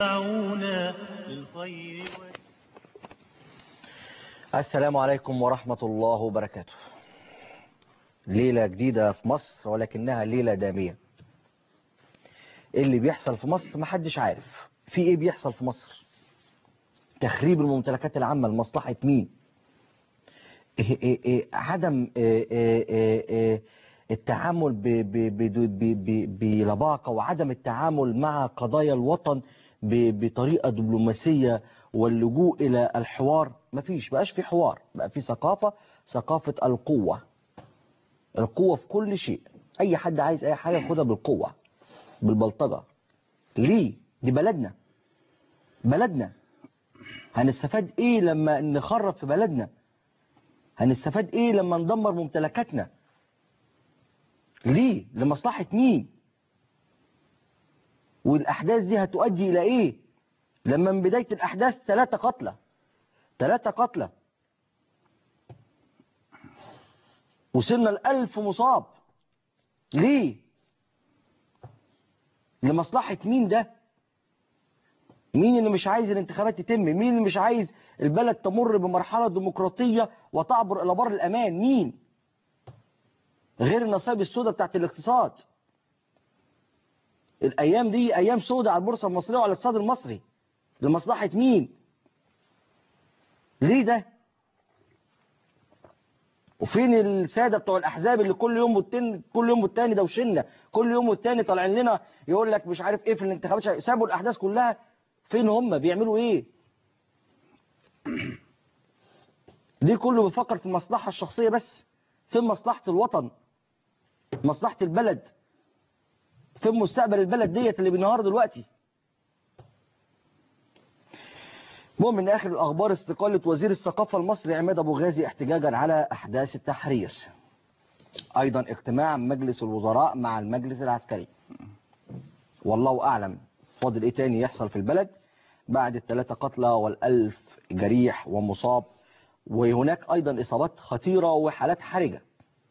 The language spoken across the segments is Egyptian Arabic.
يدفعونا للخير السلام عليكم ورحمة الله وبركاته ليلة جديدة في مصر ولكنها ليلة دامية إيه اللي بيحصل في مصر محدش عارف في ايه بيحصل في مصر تخريب الممتلكات العامة لمصلحة مين إيه إيه إيه عدم إيه إيه إيه إيه التعامل ب- ب- ب- ب- ب- بلباقة وعدم التعامل مع قضايا الوطن ب- بطريقة دبلوماسية واللجوء إلى الحوار مفيش بقاش في حوار بقى في ثقافة ثقافة القوة القوة في كل شيء أي حد عايز أي حاجة ياخدها بالقوة بالبلطجة ليه دي بلدنا بلدنا هنستفاد ايه لما نخرب في بلدنا هنستفاد ايه لما ندمر ممتلكاتنا ليه لمصلحة مين والاحداث دي هتؤدي الى ايه لما من بداية الاحداث ثلاثة قتلى ثلاثة قتلى وصلنا لألف مصاب ليه لمصلحة مين ده مين اللي مش عايز الانتخابات تتم مين اللي مش عايز البلد تمر بمرحلة ديمقراطية وتعبر إلى بر الأمان مين غير النصائب السوداء بتاعت الاقتصاد الأيام دي أيام سوداء على البورصة المصرية وعلى الاقتصاد المصري لمصلحة مين ليه ده وفين السادة بتوع الأحزاب اللي كل يوم والتاني كل يوم والتاني دوشنا كل يوم والتاني طالعين لنا يقول لك مش عارف ايه في الانتخابات سابوا الأحداث كلها فين هم بيعملوا ايه ليه كله بيفكر في المصلحة الشخصية بس فين مصلحة الوطن مصلحة البلد فين مستقبل البلد ديت اللي بينهار دلوقتي المهم من اخر الاخبار استقالة وزير الثقافة المصري عماد ابو غازي احتجاجا على احداث التحرير ايضا اجتماع مجلس الوزراء مع المجلس العسكري والله اعلم فاضل ايه تاني يحصل في البلد بعد الثلاثة قتلى والالف جريح ومصاب وهناك ايضا اصابات خطيرة وحالات حرجة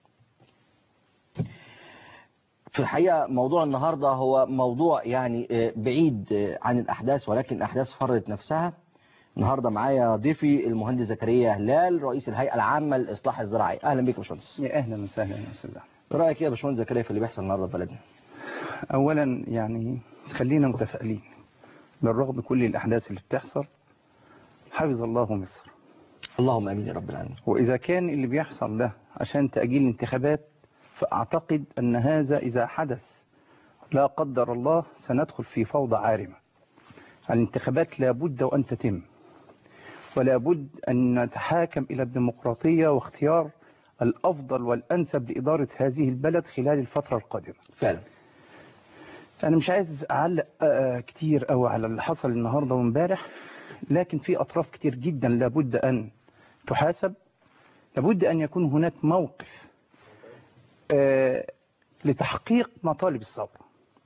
في الحقيقة موضوع النهاردة هو موضوع يعني آه، بعيد آه، عن الأحداث ولكن أحداث فرضت نفسها النهاردة معايا ضيفي المهندس زكريا هلال رئيس الهيئة العامة للإصلاح الزراعي أهلا بك يا باشمهندس يا اهلا وسهلا يا استاذ أحمد. رأيك إيه يا باشمهندس زكريا في اللي بيحصل النهاردة في بلدنا اولا يعني خلينا متفائلين بالرغم كل الاحداث اللي بتحصل حفظ الله مصر اللهم امين يا رب العالمين واذا كان اللي بيحصل ده عشان تاجيل الانتخابات فاعتقد ان هذا اذا حدث لا قدر الله سندخل في فوضى عارمه الانتخابات لابد وان تتم ولا بد ان نتحاكم الى الديمقراطيه واختيار الافضل والانسب لاداره هذه البلد خلال الفتره القادمه فعلا أنا مش عايز أعلق آه، كتير أوي على اللي حصل النهاردة وامبارح لكن في أطراف كتير جدا لابد أن تحاسب لابد أن يكون هناك موقف آه، لتحقيق مطالب الثورة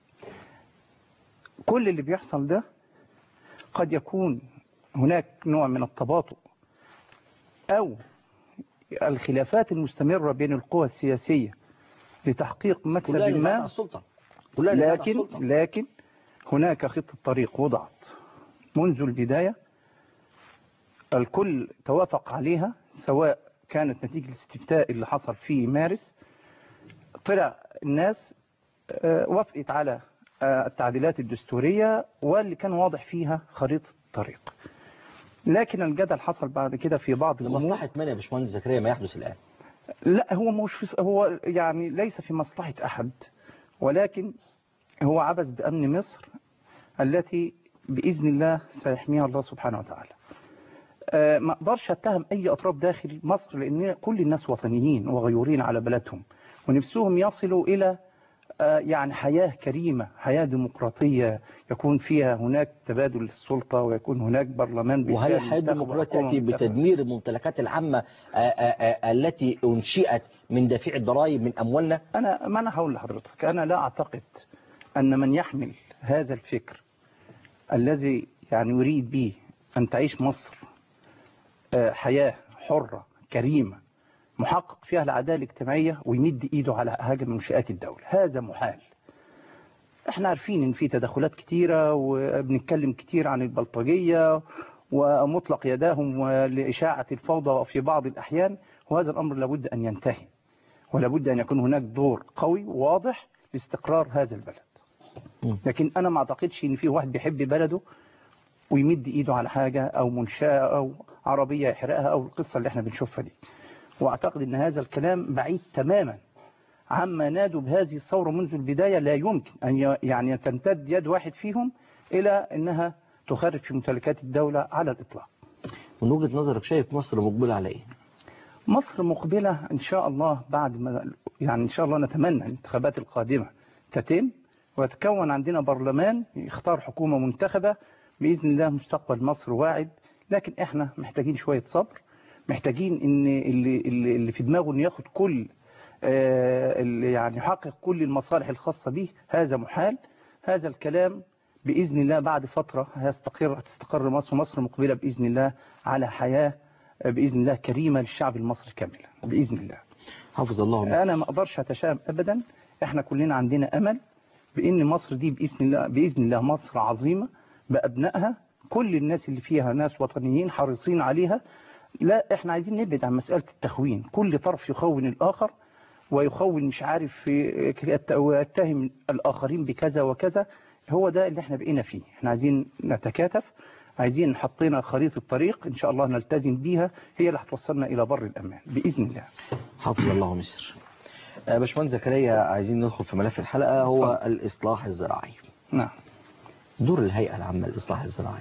كل اللي بيحصل ده قد يكون هناك نوع من التباطؤ أو الخلافات المستمرة بين القوى السياسية لتحقيق مكسب كلها نزاعات على ما السلطة كلها نزاعات على لكن السلطة لكن هناك خطة طريق وضعت منذ البداية الكل توافق عليها سواء كانت نتيجة الاستفتاء اللي حصل في مارس طلع الناس آه، وافقت على آه، التعديلات الدستورية واللي كان واضح فيها خريطة الطريق لكن الجدل حصل بعد كده في بعض الأمور لمصلحة من يا باشمهندس زكريا ما يحدث الآن لا هو مش في هو يعني ليس في مصلحة أحد ولكن هو عبث بأمن مصر التي بإذن الله سيحميها الله سبحانه وتعالى آه، ما اقدرش اتهم اي اطراف داخل مصر لان كل الناس وطنيين وغيورين على بلدهم ونفسهم يصلوا الى آه، يعني حياة كريمة حياة ديمقراطية يكون فيها هناك تبادل السلطة ويكون هناك برلمان وهل بالفعل الحياة منتخب الديمقراطية وحكومة تأتي منتخبة. بتدمير الممتلكات العامة آه، آه، آه، التي أنشئت من دافع الضرائب من أموالنا أنا ما أنا هقول لحضرتك أنا لا أعتقد أن من يحمل هذا الفكر الذي يعني يريد به أن تعيش مصر آه، حياة حرة كريمة محقق فيها العدالة الاجتماعية ويمد إيده على هاجم منشآت الدولة هذا محال احنا عارفين ان في تدخلات كتيرة وبنتكلم كتير عن البلطجية ومطلق يداهم لإشاعة الفوضى في بعض الأحيان وهذا الأمر لابد أن ينتهي ولابد أن يكون هناك دور قوي واضح لاستقرار هذا البلد مم. لكن أنا ما أعتقدش إن في واحد بيحب بلده ويمد إيده على حاجة أو منشأة أو عربية يحرقها أو القصة اللي احنا بنشوفها دي وأعتقد أن هذا الكلام بعيد تماما عما نادوا بهذه الثورة منذ البداية لا يمكن أن ي- يعني تمتد يد واحد فيهم إلى أنها تخرج في ممتلكات الدولة على الإطلاق من وجهة نظرك شايف مصر مقبلة على ايه مصر مقبلة إن شاء الله بعد ما يعني إن شاء الله نتمنى الانتخابات القادمة تتم ويتكون عندنا برلمان يختار حكومة منتخبة بإذن الله مستقبل مصر واعد لكن إحنا محتاجين شوية صبر محتاجين إن اللي, اللي اللي في دماغه إنه ياخد كل آه، اللي يعني يحقق كل المصالح الخاصة به هذا محال هذا الكلام بإذن الله بعد فترة هيستقر هتستقر مصر مصر مقبلة بإذن الله على حياة بإذن الله كريمة للشعب المصري كاملا بإذن الله حافظ الله مصر أنا ما أقدرش أتشائم أبدا إحنا كلنا عندنا أمل بإن مصر دي بإذن الله بإذن الله مصر عظيمة بأبنائها كل الناس اللي فيها ناس وطنيين حريصين عليها لا إحنا عايزين نبعد عن مسألة التخوين كل طرف يخون الآخر ويخون مش عارف في- ويتهم الآخرين بكذا وكذا هو ده اللي احنا بقينا فيه احنا عايزين نتكاتف عايزين حطينا خريطة طريق ان شاء الله نلتزم بيها هي اللي هتوصلنا الى بر الامان باذن الله حافظ الله مصر آه، باشمهندس زكريا عايزين ندخل في ملف الحلقة هو الإصلاح الزراعي نعم دور الهيئة العامة للإصلاح الزراعي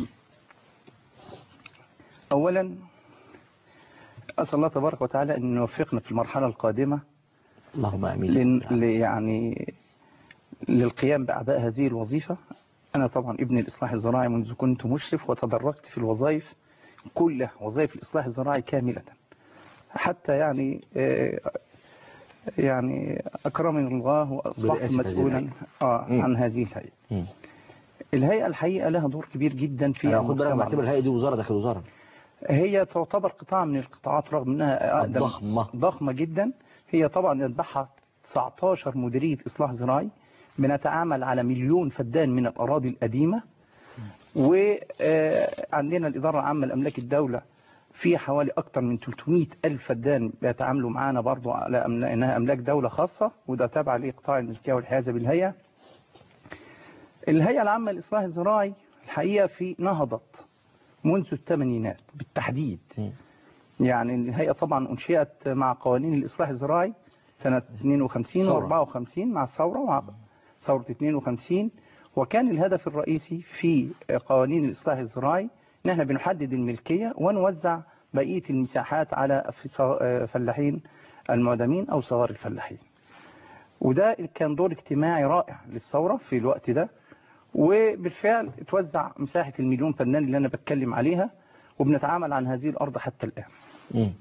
اولا اسال الله تبارك وتعالى ان يوفقنا في المرحلة القادمة اللهم آمين لن ل- يعني للقيام بأعباء هذه الوظيفة أنا طبعا ابن الإصلاح الزراعي منذ كنت مشرف وتدرجت في الوظائف كلها وظائف الإصلاح الزراعي كاملة حتى يعني آه، يعني أكرمني الله وأصبحت برئاسة هذه مسؤولا الهيئة. آه مم. عن هذه الهيئة مم. الهيئة الحقيقة لها دور كبير جدا في أنا خد بالك المجتمع بعتبر الهيئة دي وزارة داخل وزارة هي تعتبر قطاع من القطاعات رغم انها اقدم ضخمة. ضخمه جدا هي طبعا يتبعها 19 مديريه اصلاح زراعي بنتعامل على مليون فدان من الاراضي القديمه وعندنا الاداره العامه لاملاك الدوله في حوالي اكثر من 300 الف فدان بيتعاملوا معانا برضو على أملا- انها املاك دوله خاصه وده تابع لقطاع الملكيه والحيازه بالهيئه الهيئه العامه للاصلاح الزراعي الحقيقه في نهضت منذ الثمانينات بالتحديد مم. يعني الهيئة طبعا أنشئت مع قوانين الإصلاح الزراعي سنة 52 ثورة. و54 مع الثورة مع ثورة 52 وكان الهدف الرئيسي في قوانين الإصلاح الزراعي إن احنا بنحدد الملكية ونوزع بقية المساحات على في- فلاحين المعدمين أو صغار الفلاحين وده كان دور اجتماعي رائع للثورة في الوقت ده وبالفعل توزع مساحة المليون فنان اللي أنا بتكلم عليها وبنتعامل عن هذه الأرض حتى الآن مم.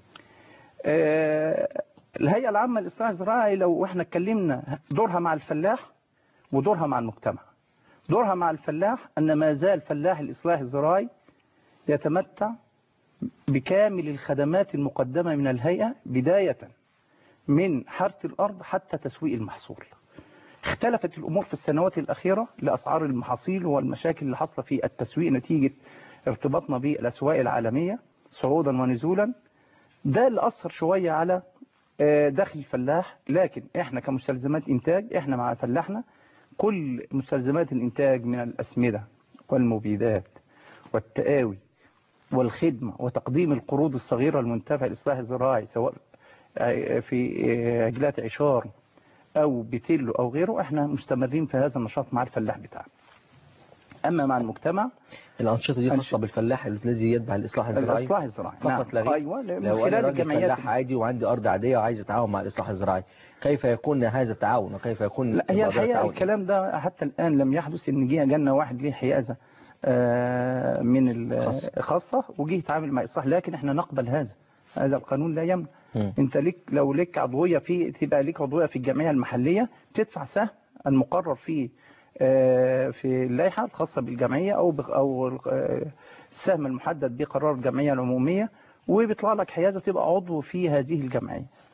آه، الهيئة العامة للإصلاح الزراعي لو احنا اتكلمنا دورها مع الفلاح ودورها مع المجتمع دورها مع الفلاح أن ما زال فلاح الإصلاح الزراعي يتمتع بكامل الخدمات المقدمة من الهيئة بداية من حرث الأرض حتى تسويق المحصول اختلفت الأمور في السنوات الأخيرة لأسعار المحاصيل والمشاكل اللي حصل في التسويق نتيجة ارتباطنا بالأسواق العالمية صعودا ونزولا ده اللي أثر شوية على آه، دخل الفلاح لكن احنا كمستلزمات انتاج احنا مع فلاحنا كل مستلزمات الانتاج من الأسمدة والمبيدات والتقاوي والخدمة وتقديم القروض الصغيرة المنتفعة للإصلاح الزراعي سواء آه، في آه، عجلات عشار أو بتيلو أو غيره احنا مستمرين في هذا النشاط مع الفلاح بتاعنا أما مع المجتمع الأنشطة دي خاصة أنش- بالفلاح الذي يتبع الإصلاح الزراعي الإصلاح الزراعي فقط لا غير أيوة من لو خلال أنا راجل الجمعيات فلاح عادي وعندي أرض عادية وعايز أتعاون مع الإصلاح الزراعي كيف يكون هذا التعاون وكيف يكون لا هي المبادرة الحقيقة التعاونية؟ الكلام ده حتى الآن لم يحدث إن جه جالنا واحد ليه حيازة آه، من خاصة. الخاصة وجه يتعامل مع الإصلاح لكن احنا نقبل هذا هذا القانون لا يمنع مم. انت ليك لو ليك عضوية في تبقى ليك عضوية في الجمعية المحلية تدفع سهم المقرر فيه آه، في اللائحة الخاصة بالجمعية أو بق- أو آه، السهم المحدد بقرار الجمعية العمومية وبيطلع لك حيازة تبقى عضو في هذه الجمعية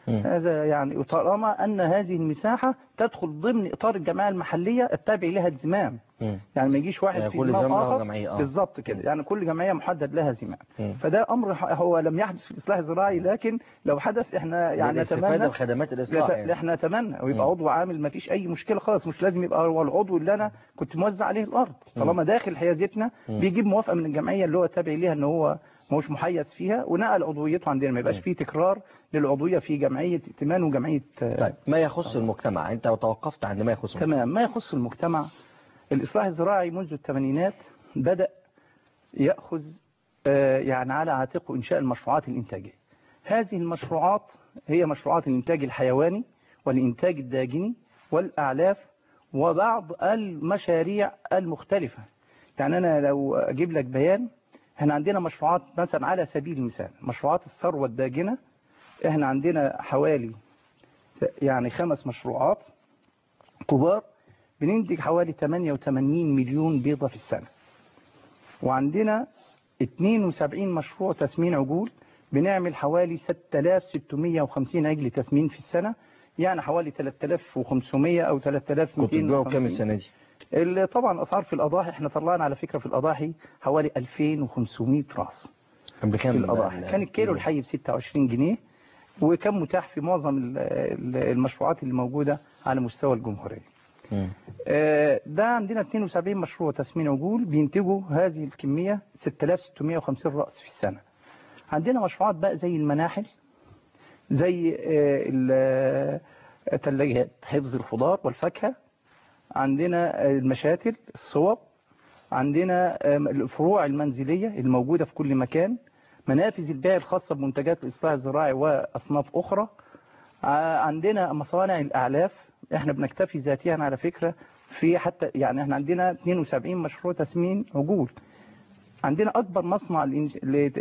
مم. هذا يعني طالما أن هذه المساحة تدخل ضمن إطار الجمعية المحلية التابع لها الزمام مم. يعني ما يجيش واحد يعني في كل زمام زمام له آخر جمعية، آه. بالظبط كده يعني كل جمعية محدد لها زمام مم. فده أمر ح- هو لم يحدث في الإصلاح الزراعي لكن لو حدث احنا يعني الاستفادة نتمنى بخدمات الإصلاح نت- يعني. احنا نتمنى ويبقى مم. عضو عامل ما فيش اي مشكله خالص مش لازم يبقى هو العضو اللي انا كنت موزع عليه الارض طالما داخل حيازتنا مم. بيجيب موافقه من الجمعيه اللي هو تابع ليها ان هو مش محيز فيها ونقل عضويته عندنا ما يبقاش مم. فيه تكرار للعضويه في جمعيه ائتمان وجمعيه آه، طيب ما يخص المجتمع أنت توقفت عند ما يخص المجتمع تمام ما يخص المجتمع الإصلاح الزراعي منذ الثمانينات بدأ يأخذ آه، يعني على عاتقه إنشاء المشروعات الإنتاجية هذه المشروعات هي مشروعات الإنتاج الحيواني والإنتاج الداجني والأعلاف وبعض المشاريع المختلفة يعني أنا لو أجيب لك بيان احنا عندنا مشروعات مثلا على سبيل المثال مشروعات الثروة الداجنة احنا عندنا حوالي يعني خمس مشروعات كبار بننتج حوالي 88 مليون بيضة في السنة وعندنا 72 مشروع تسمين عجول بنعمل حوالي 6650 عجل تسمين في السنة يعني حوالي 3500 أو 3200 كنت بتبيعوا كام السنة دي اللي طبعا أسعار في الأضاحي احنا طلعنا على فكرة في الأضاحي حوالي 2500 راس كان بكام في بقى الأضاحي ال- كان الكيلو الحي ب 26 جنيه وكان متاح في معظم ال- ال- المشروعات اللي موجودة على مستوى الجمهورية مم. آه، ده عندنا 72 مشروع تسمين عجول بينتجوا هذه الكمية 6650 رأس في السنة عندنا مشروعات بقى زي المناحل زي آه، ال- آه، ثلاجات حفظ الخضار والفاكهة عندنا آه، المشاتل الصوب عندنا آه، الفروع المنزلية الموجودة في كل مكان منافذ البيع الخاصة بمنتجات الإصلاح الزراعي وأصناف أخرى ع- عندنا مصانع الأعلاف احنا بنكتفي ذاتيا على فكرة في حتى يعني احنا عندنا 72 مشروع تسمين عجول عندنا أكبر مصنع لإنج- ل-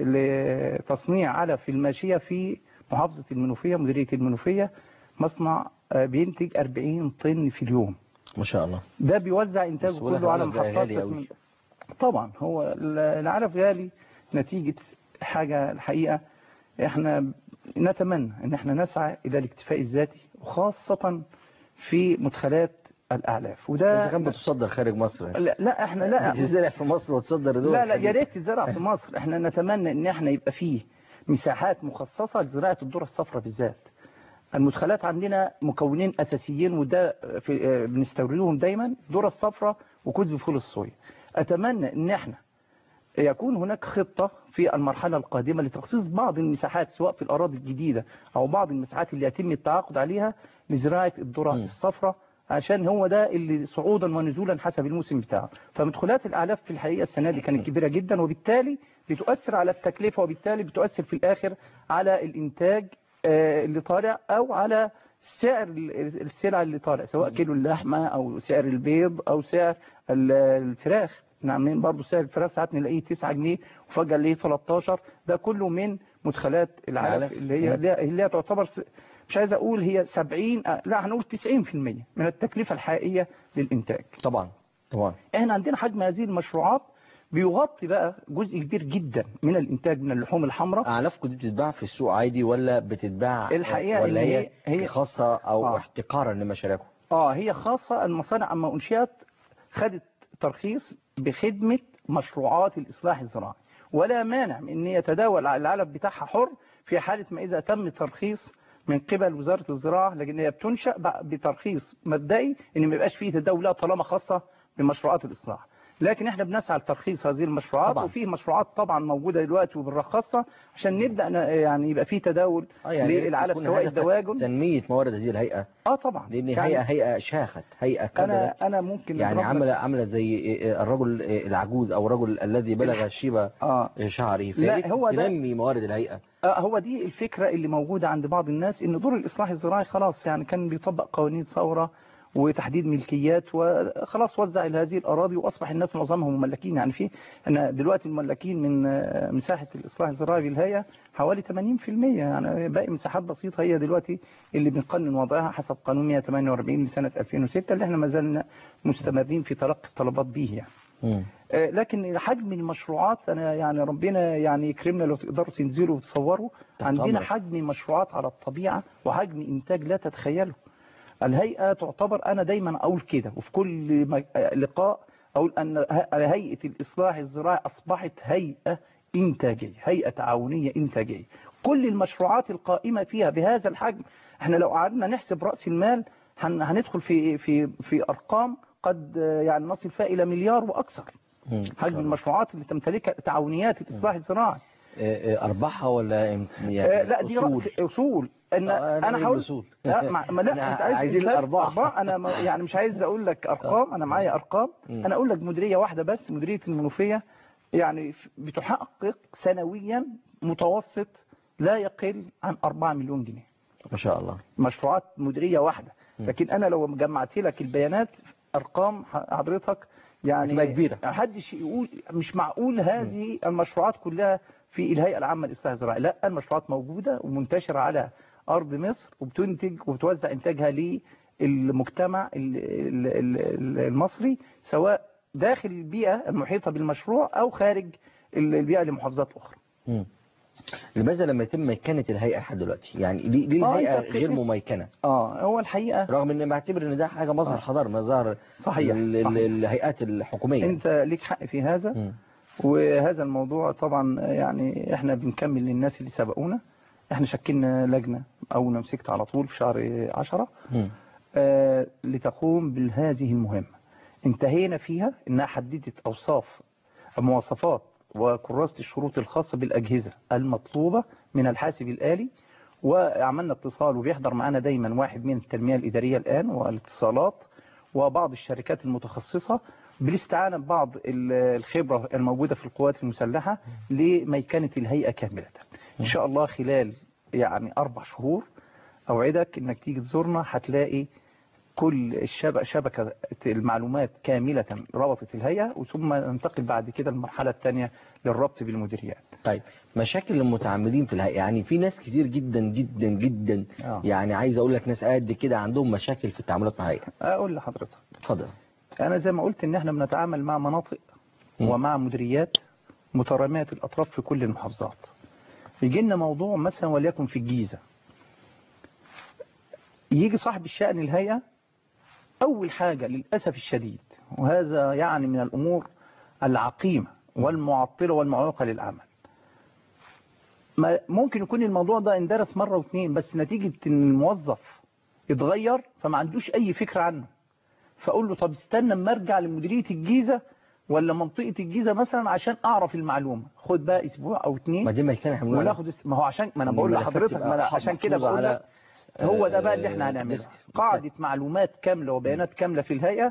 لتصنيع علف في الماشية في محافظة المنوفية مديرية المنوفية مصنع آه، بينتج 40 طن في اليوم ما شاء الله ده بيوزع إنتاجه بس وده كله على العلف بقى محطات غالي أوي. تسمين طبعا هو ال- العلف غالي نتيجة حاجة الحقيقة احنا نتمنى ان احنا نسعى الى الاكتفاء الذاتي وخاصة في مدخلات الاعلاف وده إذا كان بتصدر خارج مصر يعني. لا, لا احنا لا بتزرع في مصر وتصدر دول لا لا الخليج. يا ريت تزرع في مصر احنا نتمنى ان احنا يبقى فيه مساحات مخصصة لزراعة الذرة الصفراء بالذات المدخلات عندنا مكونين اساسيين وده في اه بنستوردهم دايما الذرة الصفراء وكذب فول الصويا اتمنى ان احنا يكون هناك خطة في المرحلة القادمة لتخصيص بعض المساحات سواء في الأراضي الجديدة أو بعض المساحات اللي يتم التعاقد عليها لزراعة الذرة م. الصفراء عشان هو ده اللي صعودا ونزولا حسب الموسم بتاعه فمدخلات الأعلاف في الحقيقة السنة دي كانت كبيرة جدا وبالتالي بتؤثر على التكلفة وبالتالي بتؤثر في الآخر على الإنتاج آه، اللي طالع أو على سعر ال- السلع اللي طالع سواء كيلو اللحمة أو سعر البيض أو سعر ال- الفراخ احنا عاملين برضه سعر الفراخ ساعات نلاقيه 9 جنيه وفجأة نلاقيه 13 ده كله من مدخلات العلف العلف. اللي هي اللي هي- اللي هي تعتبر س- مش عايز اقول هي 70 آه، لا هنقول 90% من التكلفة الحقيقية للإنتاج طبعا طبعا احنا عندنا حجم هذه المشروعات بيغطي بقى جزء كبير جدا من الإنتاج من اللحوم الحمراء أعلافكم دي بتتباع في السوق عادي ولا بتتباع الحقيقة ولا إن هي, هي- هي- خاصة أو آه. احتقارا لمشاريعكم اه هي خاصة المصانع اما انشئت خدت ترخيص بخدمة مشروعات الإصلاح الزراعي ولا مانع من ان يتداول على العلف بتاعها حر في حالة ما إذا تم ترخيص من قبل وزارة الزراعة لكن هي بتنشأ بقى بترخيص مبدئي ان ما يبقاش فيه تداول لها طالما خاصة بمشروعات الإصلاح لكن احنا بنسعى لترخيص هذه المشروعات طبعا. وفيه مشروعات طبعا موجودة دلوقتي وبنرخصها عشان نبدأ ن- يعني يبقى فيه تداول آه يعني للعلف يكون سواء هدفك الدواجن تنمية موارد هذه الهيئة اه طبعا لأن يعني هيئة هيئة شاخت هيئة انا كبرت انا ممكن يعني نضرب لك- عاملة عاملة زي الرجل العجوز أو الرجل الذي بلغ شيبة اه شعري لا، فياريت هو ده- تنمي موارد الهيئة آه، هو دي الفكرة اللي موجودة عند بعض الناس ان دور الاصلاح الزراعي خلاص يعني كان بيطبق قوانين ثورة وتحديد ملكيات وخلاص وزع هذه الاراضي واصبح الناس معظمهم مملكين يعني في انا دلوقتي المملكين من آه، مساحة الاصلاح الزراعي بالهيئة حوالي 80% يعني باقي مساحات بسيطة هي دلوقتي اللي بنقنن وضعها حسب قانون 148 لسنة 2006 اللي احنا ما زلنا مستمرين في تلقي الطلبات به يعني مم. آه، لكن حجم المشروعات انا يعني ربنا يعني يكرمنا لو تقدروا تنزلوا وتصوروا تحت عندنا أمرك. حجم مشروعات على الطبيعة وحجم انتاج لا تتخيله الهيئة تعتبر انا دايما اقول كده وفي كل م- آه، لقاء اقول ان ه- هيئة الاصلاح الزراعي اصبحت هيئة انتاجية هيئة تعاونية انتاجية كل المشروعات القائمة فيها بهذا الحجم احنا لو قعدنا نحسب رأس المال هن- هندخل في في في ارقام قد آه، يعني نصل فيها الى مليار واكثر مم. إن شاء حجم الله. المشروعات اللي تمتلكها تعاونيات الاصلاح الزراعي آه، آه، ارباحها ولا إم- آه يعني لا دي أصول؟ رأس اصول ان آه، انا أريد هقول أصول. لا ما ما لا إحنا انت عايز عايزين إنتاج الأرباح. انا ما يعني مش عايز اقول لك ارقام انا معايا ارقام مم. انا اقول لك مديريه واحده بس مديريه المنوفيه يعني ف- بتحقق سنويا متوسط لا يقل عن 4 مليون جنيه ما شاء الله مشروعات مديريه واحده لكن انا لو جمعت لك البيانات ارقام ح- حضرتك يعني هتبقى كبيرة. محدش يقول مش معقول هذه المشروعات كلها في الهيئه العامه للاصلاح الزراعي لا المشروعات موجوده ومنتشره على ارض مصر وبتنتج وبتوزع انتاجها للمجتمع ال- ال- ال- المصري سواء داخل البيئه المحيطه بالمشروع او خارج ال- البيئه لمحافظات اخرى مم. لماذا لما يتم ميكنة الهيئة لحد دلوقتي يعني ليه ليه آه، الهيئة أنت غير بت- مميكنة اه هو الحقيقه رغم ان بعتبر ان ده حاجة مظهر آه. حضارة مظهر صحيح، ال- ال- صحيح. الهيئات الحكومية انت ليك حق في هذا مم. وهذا الموضوع طبعا يعني احنا بنكمل للناس اللي سبقونا احنا شكلنا لجنة اول ما مسكت على طول في شهر عشرة مم. آه لتقوم بهذه المهمة انتهينا فيها انها حددت اوصاف مواصفات وكراسة الشروط الخاصة بالأجهزة المطلوبة من الحاسب الآلي وعملنا اتصال وبيحضر معنا دايما واحد من التنمية الإدارية الآن والاتصالات وبعض الشركات المتخصصة بالاستعانة ببعض ال- الخبرة الموجودة في القوات المسلحة لميكنة الهيئة كاملة إن شاء الله خلال يعني أربع شهور أوعدك إنك تيجي تزورنا هتلاقي كل الشبكة شبكة المعلومات كاملة ربطت الهيئة وثم ننتقل بعد كده المرحلة الثانية للربط بالمديريات طيب مشاكل المتعاملين في الهيئة يعني في ناس كتير جدا جدا جدا آه. يعني عايز اقول لك ناس قد كده عندهم مشاكل في التعاملات مع الهيئة أقول لحضرتك اتفضل أنا زي ما قلت إن إحنا بنتعامل مع مناطق م. ومع مديريات مترامية الأطراف في كل المحافظات يجي لنا موضوع مثلا وليكن في الجيزة يجي صاحب الشأن الهيئة أول حاجة للأسف الشديد وهذا يعني من الأمور العقيمة والمعطلة والمعوقة للعمل ما ممكن يكون الموضوع ده اندرس مرة واثنين بس نتيجة ان الموظف اتغير فما عندوش اي فكرة عنه فاقول له طب استنى اما ارجع لمديرية الجيزة ولا منطقة الجيزة مثلا عشان اعرف المعلومة خد بقى اسبوع او ما اتنين دي ما كان يعملوها وناخد است... ما هو عشان ما انا بقول الملفات لحضرتك تبقى ما أنا حق عشان كده محفوظة بقول على- لك هو ده بقى اللي آه، احنا هنعمله ديسك. قاعدة معلومات كاملة وبيانات كاملة في الهيئة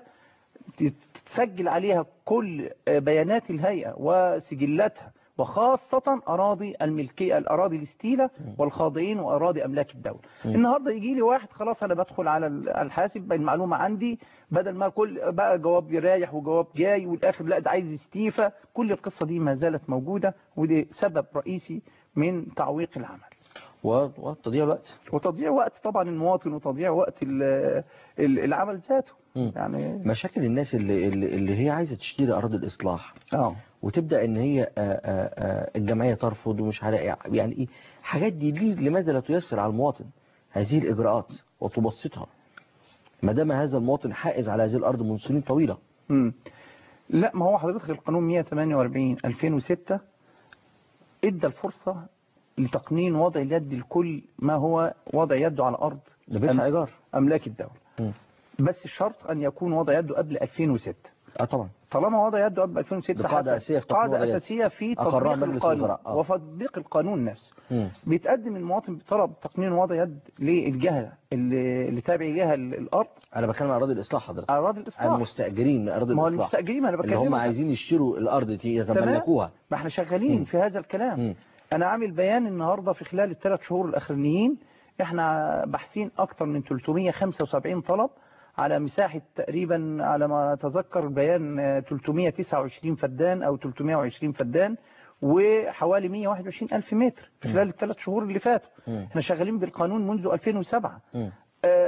تسجل عليها كل بيانات الهيئة وسجلاتها وخاصة أراضي الملكية الأراضي الاستيلة والخاضعين وأراضي أملاك الدولة النهاردة يجي لي واحد خلاص أنا بدخل على الحاسب المعلومة عندي بدل ما كل بقى جواب رايح وجواب جاي والآخر لا ده عايز استيفة كل القصة دي ما زالت موجودة ودي سبب رئيسي من تعويق العمل و- وتضييع الوقت وتضييع وقت طبعا المواطن وتضييع وقت ال- ال- العمل ذاته مم. يعني مشاكل الناس اللي, اللي, اللي هي عايزة تشتري أراضي الإصلاح اه وتبدأ ان هي آه، آه، آه، الجمعية ترفض ومش عارف يعني ايه حاجات دي ليه لماذا لا تيسر على المواطن هذه الإجراءات وتبسطها ما دام هذا المواطن حائز على هذه الأرض منذ سنين طويلة مم. لا ما هو حضرتك القانون 148 2006 ادى الفرصة لتقنين وضع اليد لكل ما هو وضع يده على أرض ده بيدفع أم- إيجار أملاك الدولة مم. بس الشرط أن يكون وضع يده قبل 2006 اه طبعا طالما وضع يده قبل 2006 دي قاعدة حسب- أساسية في تقنين وضع قاعدة اليد. أساسية في أقرها تطبيق مجلس القانون الوزراء، آه. وتطبيق القانون نفسه مم. بيتقدم المواطن بطلب تقنين وضع يد للجهة اللي, اللي تابع إليها ال- الأرض أنا بتكلم عن أراضي الإصلاح حضرتك أراضي الإصلاح المستأجرين من أراضي ما هو الإصلاح المستأجرين ما أنا اللي بكلمك هم عايزين يشتروا الأرض دي يتملكوها ما احنا شغالين مم. في هذا الكلام مم. انا عامل بيان النهاردة في خلال الثلاث شهور الاخرانيين احنا باحثين اكتر من 375 طلب على مساحة تقريبا على ما اتذكر البيان آه، 329 فدان او 320 فدان وحوالي 121 الف متر في خلال الثلاث شهور اللي فاتوا مم. احنا شغالين بالقانون منذ 2007 مم. آه،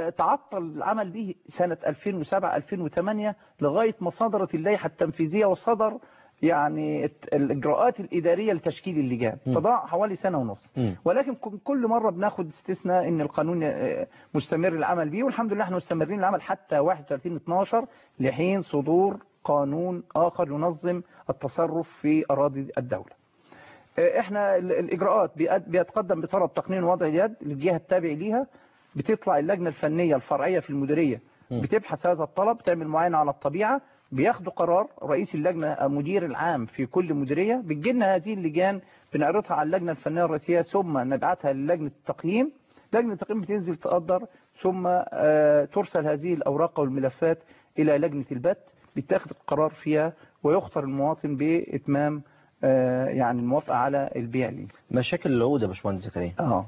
آه، تعطل العمل به سنة 2007-2008 لغاية ما صدرت اللائحة التنفيذية وصدر يعني الت- الإجراءات الإدارية لتشكيل اللجان م. فضاع حوالي سنة ونص م. ولكن ك- كل مرة بناخد استثناء ان القانون آه، مستمر العمل به والحمد لله احنا مستمرين العمل حتى 31 12 لحين صدور قانون آخر ينظم التصرف في أراضي الدولة آه، احنا ال- الإجراءات بيقد- بيتقدم بطلب تقنين وضع اليد للجهة التابع ليها بتطلع اللجنة الفنية الفرعية في المديرية م. بتبحث هذا الطلب تعمل معاينة على الطبيعة بياخدوا قرار رئيس اللجنة المدير العام في كل مديرية بتجيلنا هذه اللجان بنعرضها على اللجنة الفنية الرئيسية ثم نبعثها للجنة التقييم لجنة التقييم بتنزل تقدر ثم آه، ترسل هذه الأوراق والملفات إلى لجنة البت بيتاخد القرار فيها ويختار المواطن بإتمام آه، يعني الموافقة على البيع ليه مشاكل العقود يا باشمهندس زكريا اه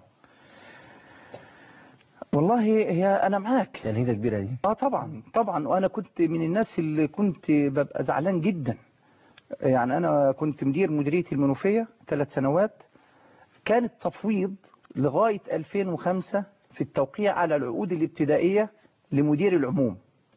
والله هي انا معاك يعني هي كبيره دي اه طبعا طبعا وانا كنت من الناس اللي كنت ببقى زعلان جدا يعني انا كنت مدير مديريه المنوفيه ثلاث سنوات كان التفويض لغايه 2005 في التوقيع على العقود الابتدائيه لمدير العموم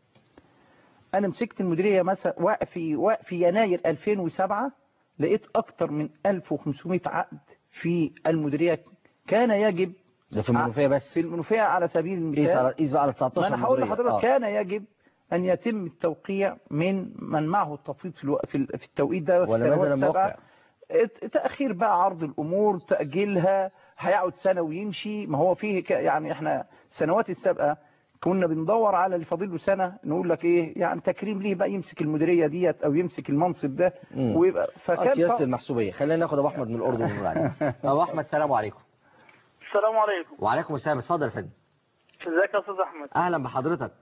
انا مسكت المديريه مثلا وا- في وا- في يناير 2007 لقيت اكتر من 1500 عقد في المديريه كان يجب ده في المنوفيه بس في المنوفيه على سبيل قيس على المثال قيس بقى على ما 19 انا هقول مديرية. لحضرتك آه. كان يجب ان يتم التوقيع من من معه التفويض في, الو... في, ال... في التوقيت ده في ولا السنوات ماذا لم السبعة. يوقع؟ ت- تاخير بقى عرض الامور تاجيلها هيقعد سنه ويمشي ما هو فيه ك... يعني احنا السنوات السابقه كنا بندور على اللي فاضل له سنه نقول لك ايه يعني تكريم ليه بقى يمسك المديريه ديت او يمسك المنصب ده مم. ويبقى آه، فكان سياسه ط- المحسوبيه خلينا ناخد ابو احمد من الاردن ونقول عليه ابو احمد السلام عليكم السلام عليكم وعليكم السلام اتفضل يا فندم ازيك يا استاذ احمد اهلا بحضرتك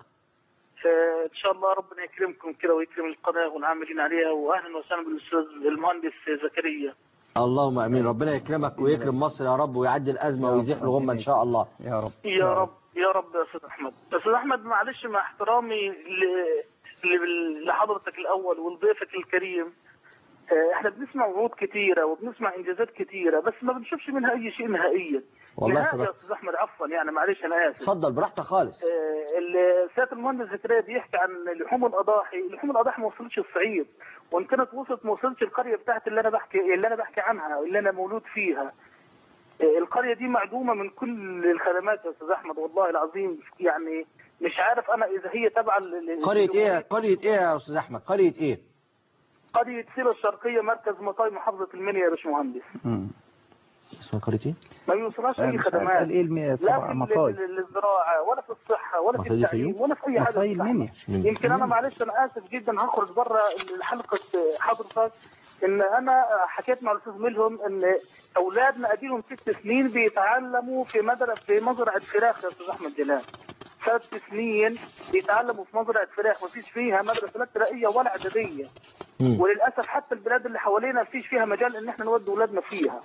آه، ان شاء الله ربنا يكرمكم كده ويكرم القناه والعاملين عليها واهلا وسهلا بالاستاذ المهندس زكريا اللهم امين ربنا يكرمك ويكرم مصر يا رب ويعدي الازمه ويزيح الغمه ان شاء الله يا رب يا رب يا رب يا استاذ احمد استاذ احمد معلش مع احترامي ل- ل- لحضرتك الاول ولضيفك الكريم آه، احنا بنسمع وعود كثيره وبنسمع انجازات كثيره بس ما بنشوفش منها اي شيء نهائيا والله نهائي يا صدقت. استاذ احمد عفوا يعني معلش انا اسف اتفضل براحتك خالص آه، السيد المهندس زكريا بيحكي عن لحوم الاضاحي، لحوم الاضاحي ما وصلتش الصعيد وان كانت وصلت ما وصلتش القريه بتاعت اللي انا بحكي اللي انا بحكي عنها اللي انا مولود فيها. آه، القريه دي معدومه من كل الخدمات يا استاذ احمد والله العظيم يعني مش عارف انا اذا هي تبع ل- ل- قريه ايه قريه ايه يا استاذ احمد قريه ايه قريه سيلا الشرقيه مركز مطاي محافظه المنيا يا باشمهندس. مم. اسمها قريه ايه ما بيوصلهاش أنا اي مش عارف خدمات قال ايه المية لا طبعا في مطاي ال- ال- الزراعه ولا في الصحه ولا في مطاي دي التعليم فيوم؟ ولا في اي حاجه مطاي يا أستاذ أحمد. المنيا مم. يمكن انا معلش انا اسف جدا هخرج بره حلقه حضرتك ان انا حكيت مع الاستاذ ملهم ان اولادنا اديلهم ست سنين بيتعلموا في مدرسه في مزرعه فراخ يا استاذ احمد جلال ست سنين بيتعلموا في مزرعه فراخ ما فيش فيها مدرسه لا ابتدائيه ولا اعداديه مم. وللاسف حتى البلاد اللي حوالينا ما فيش فيها مجال ان احنا نودي اولادنا فيها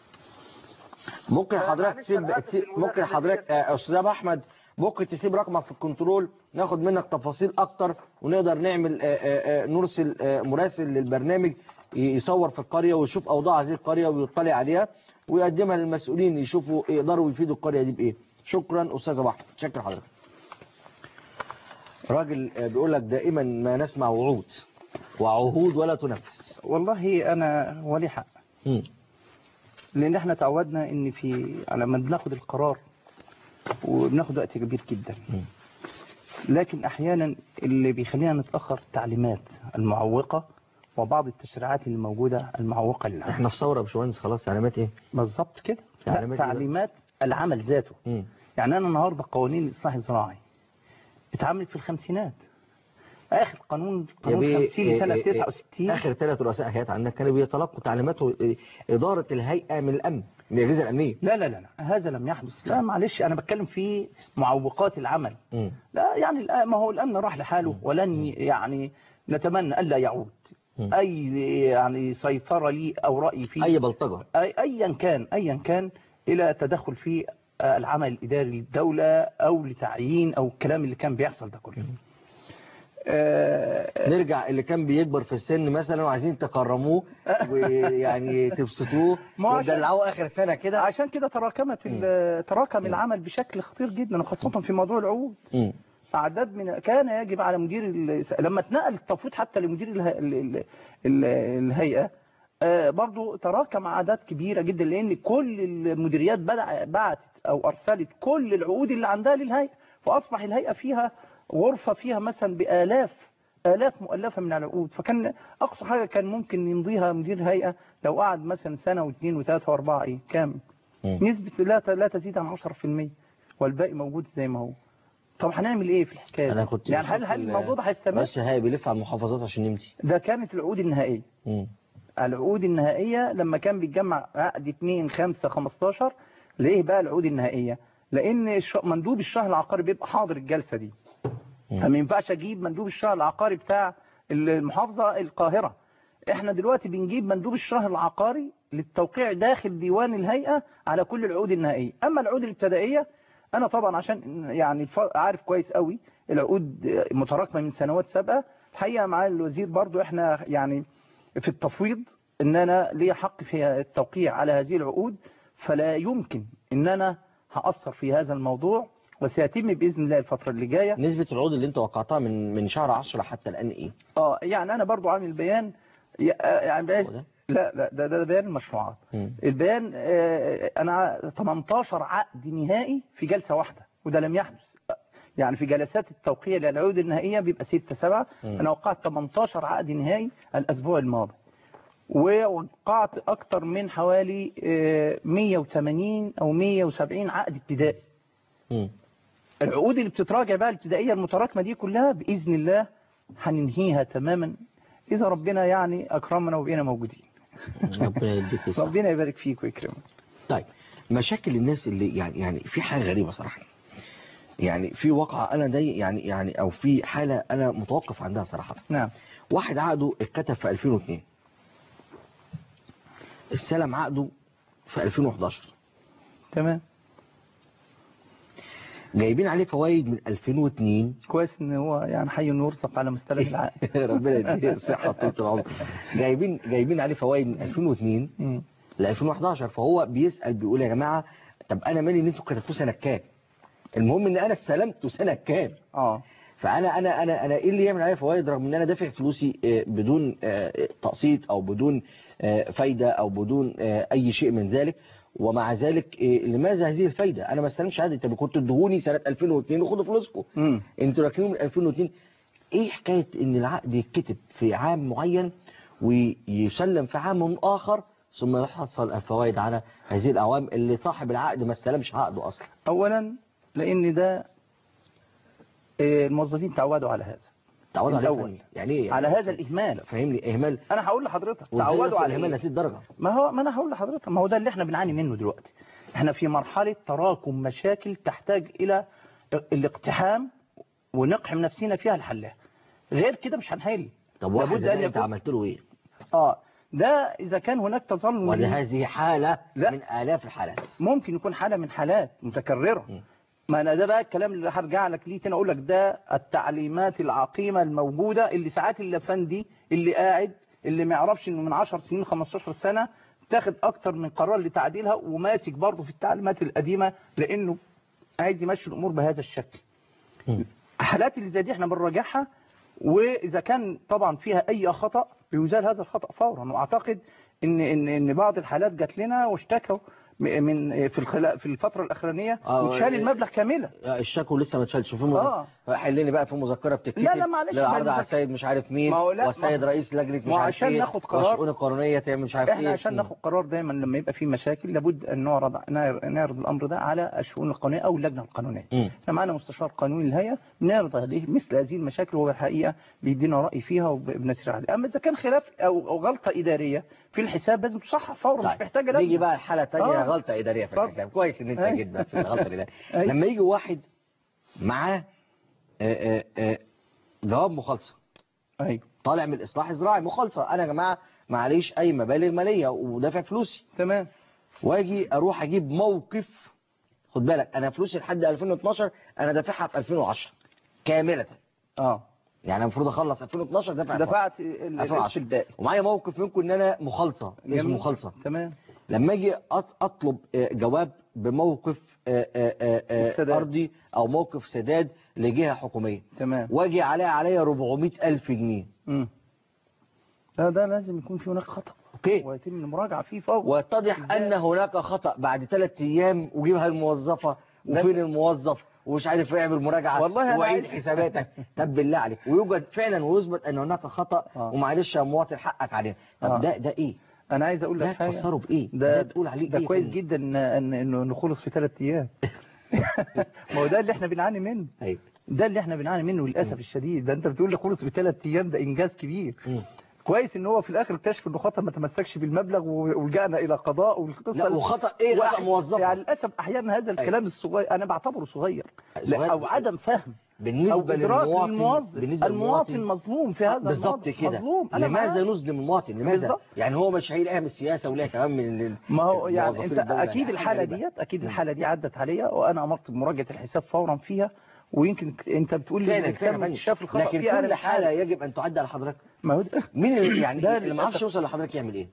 ممكن آه، حضرتك معلش تسيب أنا آسف تسيب- بالمداخلة ممكن دي. حضرتك آه، استاذ ابو احمد ممكن تسيب رقمك في الكنترول ناخد منك تفاصيل اكتر ونقدر نعمل آه، آه، آه، نرسل آه، مراسل للبرنامج ي- يصور في القريه ويشوف اوضاع هذه القريه ويطلع عليها ويقدمها للمسؤولين يشوفوا يقدروا يفيدوا القريه دي بايه شكرا استاذ ابو احمد شكرا حضرتك راجل آه، بيقول لك دائما ما نسمع وعود وعهود ولا تنفذ والله انا ولي حق مم. لان احنا تعودنا ان في على ما بناخد القرار وبناخد وقت كبير جدا مم. لكن احيانا اللي بيخلينا نتاخر التعليمات المعوقه وبعض التشريعات اللي موجوده المعوقه للعمل احنا في ثوره يا باشمهندس خلاص تعليمات ايه بالظبط كده لا، تعليمات إيه بقى؟ تعليمات العمل ذاته مم. يعني انا النهارده قوانين الاصلاح الزراعي اتعملت في الخمسينات اخر قانون قانون يا بيه، 50 إيه سنه إيه إيه 69 اخر ثلاث رؤساء هيئات عندنا كانوا بيتلقوا تعليمات إيه، اداره الهيئه من الامن من الاجهزه الامنيه لا لا لا لا هذا لم يحدث لا معلش انا بتكلم في معوقات العمل مم. لا يعني الآن- ما هو الامن راح لحاله ولن ي- يعني نتمنى الا يعود مم. اي يعني سيطره لي او راي فيه اي بلطجه أي ايا كان ايا كان الى تدخل في آه، العمل الاداري للدوله او لتعيين او الكلام اللي كان بيحصل ده كله آه، نرجع اللي كان بيكبر في السن مثلا وعايزين تكرموه ويعني تبسطوه ما هو عشان- وتدلعوه اخر سنه كده عشان كده تراكمت ال- تراكم العمل بشكل خطير جدا وخاصة في موضوع العقود مم. أعداد من كان يجب على مدير ال... لما اتنقل التفويض حتى لمدير اله... ال... ال... ال... الهيئة آه، برضو تراكم أعداد كبيرة جدا لأن كل المديريات بدأ بعتت أو أرسلت كل العقود اللي عندها للهيئة فأصبح الهيئة فيها غرفة فيها مثلا بآلاف آلاف مؤلفة من العقود فكان أقصى حاجة كان ممكن يمضيها مدير هيئة لو قعد مثلا سنة واثنين وثلاثة وأربعة إيه كام مم. نسبة لا لا تزيد عن 10% والباقي موجود زي ما هو طب هنعمل ايه في الحكايه انا دي؟ كنت يعني هل بشوف هل ال- الموضوع ده هيستمر بس هاي بيلف على المحافظات عشان يمشي ده كانت العقود النهائيه مم. العقود النهائيه لما كان بيتجمع عقد 2 5 15 ليه بقى العقود النهائيه لان الش- مندوب الشهر العقاري بيبقى حاضر الجلسه دي مم. فما ينفعش اجيب مندوب الشهر العقاري بتاع المحافظه القاهره احنا دلوقتي بنجيب مندوب الشهر العقاري للتوقيع داخل ديوان الهيئه على كل العقود النهائيه اما العقود الابتدائيه انا طبعا عشان يعني الف- عارف كويس قوي العقود متراكمه من سنوات سابقه الحقيقه مع الوزير برضو احنا يعني في التفويض ان انا لي حق في التوقيع على هذه العقود فلا يمكن ان انا هاثر في هذا الموضوع وسيتم باذن الله الفتره اللي جايه نسبة العقود اللي انت وقعتها من من شهر 10 حتى الان ايه اه يعني انا برضو عامل بيان ي- آه، يعني بيان هو ده؟ لا لا ده ده بيان المشروعات مم. البيان آه، انا 18 عقد نهائي في جلسه واحده وده لم يحدث يعني في جلسات التوقيع للعقود النهائيه بيبقى 6 7 مم. انا وقعت 18 عقد نهائي الاسبوع الماضي ووقعت اكتر من حوالي آه، 180 او 170 عقد ابتدائي مم. العقود اللي بتتراجع بقى الابتدائيه المتراكمه دي كلها باذن الله هننهيها تماما اذا ربنا يعني اكرمنا وبقينا موجودين ربنا يديك الصحة. ربنا يبارك فيك ويكرمك طيب مشاكل الناس اللي يعني يعني في حاجه غريبه صراحه يعني في واقعه انا دي يعني يعني او في حاله انا متوقف عندها صراحه نعم واحد عقده اتكتب في 2002 استلم عقده في 2011 تمام جايبين عليه فوائد من 2002 كويس ان هو يعني حي يرزق على مستند العقد ربنا يديه الصحه طول العمر جايبين جايبين عليه فوائد من 2002 مم. ل 2011 فهو بيسال بيقول يا جماعه طب انا مالي ان انتوا كتبتوه سنه كام المهم ان انا استلمته سنه كام اه فانا انا انا انا ايه اللي يعمل عليا فوائد رغم ان انا دافع فلوسي آه، بدون آه، تقسيط او بدون آه، فايده او بدون آه، اي شيء من ذلك ومع ذلك آه، لماذا هذه الفايده انا ما استلمش عادي طب كنتوا ادهوني سنه 2002 وخدوا فلوسكم مم. انتوا راكنين من 2002 ايه حكايه ان العقد يتكتب في عام معين ويسلم في عام اخر ثم يحصل الفوائد على هذه الاعوام اللي صاحب العقد ما استلمش عقده اصلا اولا لان ده آه، الموظفين تعودوا على هذا تعودوا عليه الأول. فن. يعني ايه على يعني هذا الاهمال فاهمني اهمال انا هقول لحضرتك وإزاي تعودوا يصل على الاهمال إيه؟ لهذه الدرجه ما هو ما انا هقول لحضرتك ما هو ده اللي احنا بنعاني منه دلوقتي احنا في مرحلة تراكم مشاكل تحتاج الى الاقتحام ونقحم نفسنا فيها لحلها غير كده مش هنحل طب واحد لابد زي أن ده انت يكون- عملت له ايه اه ده اذا كان هناك تظلم من- وهذه حاله لا. من الاف الحالات ممكن يكون حالة من حالات متكررة م. ما انا ده بقى الكلام اللي هرجع لك ليه تاني اقول لك ده التعليمات العقيمة الموجودة اللي ساعات الافندي اللي قاعد اللي ما يعرفش انه من 10 سنين 15 سنة تاخد اكتر من قرار لتعديلها وماسك برضه في التعليمات القديمة لانه عايز يمشي الامور بهذا الشكل م. حالات اللي زي دي احنا بنراجعها واذا كان طبعا فيها اي خطأ بيزال هذا الخطأ فورا واعتقد ان ان ان بعض الحالات جات لنا واشتكوا م- من في الخلا في الفترة الاخرانية آه، وتشال إيه. المبلغ كاملا الشكوى لسه ما اتشالش في آه. حلني بقى في مذكره بتتكتب لا، لا، معلش، للعرض ما على المذك- السيد مش عارف مين ما هو لا، والسيد ما- رئيس لجنه مش ما هو عارف عشان ايه ناخد قرار- والشؤون القانونيه تعمل مش عارف احنا ايه عشان ناخد قرار دايما لما يبقى في مشاكل لابد ان نعرض نعر- نعرض الامر ده على الشؤون القانونيه او اللجنه القانونيه مم. احنا معانا مستشار قانوني الهيئه بنعرض عليه مثل هذه المشاكل وهو الحقيقه بيدينا راي فيها وبنسير عليه اما اذا كان خلاف او أو غلطه اداريه في الحساب لازم تصحح فورا مش طيب محتاجه نيجي لجنه بقى الحاله الثانيه آه. غلطه اداريه في اتفضل. الحساب كويس ان انت أي. جيت بقى في الغلطه الاداريه أي. لما يجي واحد معاه آه، آه، آه، جواب مخالصه ايوه طالع من الاصلاح الزراعي مخالصه انا يا جماعه معليش اي مبالغ ماليه ودافع فلوسي تمام واجي اروح اجيب موقف خد بالك انا فلوسي لحد 2012 انا دافعها في 2010 كامله اه يعني المفروض اخلص 2012 دفع الفائض. دفعت ال- 2010. القسط الباقي ومعايا موقف منكم ان انا مخالصه اسمه جميل. مخالصه تمام لما اجي أط- اطلب آه، جواب بموقف آه، آه، آه، آه، السداد. ارضي او موقف سداد لجهه حكوميه تمام واجي عليها عليا 400 الف جنيه مم. لا ده لازم يكون في هناك خطأ اوكي ويتم المراجعة فيه فور ويتضح إزاي؟ ان هناك خطا بعد ثلاث ايام وجيبها الموظفه وفين الموظف ومش عارف يعمل مراجعه والله أنا وعيد عايز- حساباتك طب بالله عليك ويوجد فعلا ويثبت ان هناك خطا آه. ومعلش يا مواطن حقك علينا طب آه. ده ده ايه انا عايز اقول ده لك حاجة تفسره بايه ده تقول عليه ده ايه كويس تاني؟ جدا ان ان انه إنه خلص في ثلاث ايام ما هو ده اللي احنا بنعاني منه ايوه ده اللي احنا بنعاني منه للاسف الشديد ده انت بتقول لي خلص في ثلاث ايام ده انجاز كبير مم. كويس ان هو في الاخر اكتشف انه خطا ما تمسكش بالمبلغ و- ولجأنا الى قضاء والقصه لا وخطا ايه خطا واحد- موظفه يعني للاسف احيانا هذا الكلام الصغير انا بعتبره صغير لا صغير. او عدم فهم او بالنسبه ادراك للمواطن للموظف بالنسبه المواطن للمواطن مظلوم في هذا بالظبط الموضوع. كده مظلوم انا لماذا معاك. نظلم المواطن لماذا بالظبط. يعني هو مش هيلاقيها من السياسه ولا كمان من ال- ما هو يعني موظفين انت الدولة. اكيد يعني الحاله حاجة غريبة. ديت اكيد الحاله دي عدت عليا وانا امرت بمراجعه الحساب فورا فيها ويمكن انت بتقول لي فعلا الكتاب فعلا فعلا. شاف الخطا لكن فيها انا كل مش عارف. حاله يجب ان تعد على حضرتك ما هو ده- مين اللي يعني ده اللي ما عرفش للأسف. يوصل لحضرتك يعمل ايه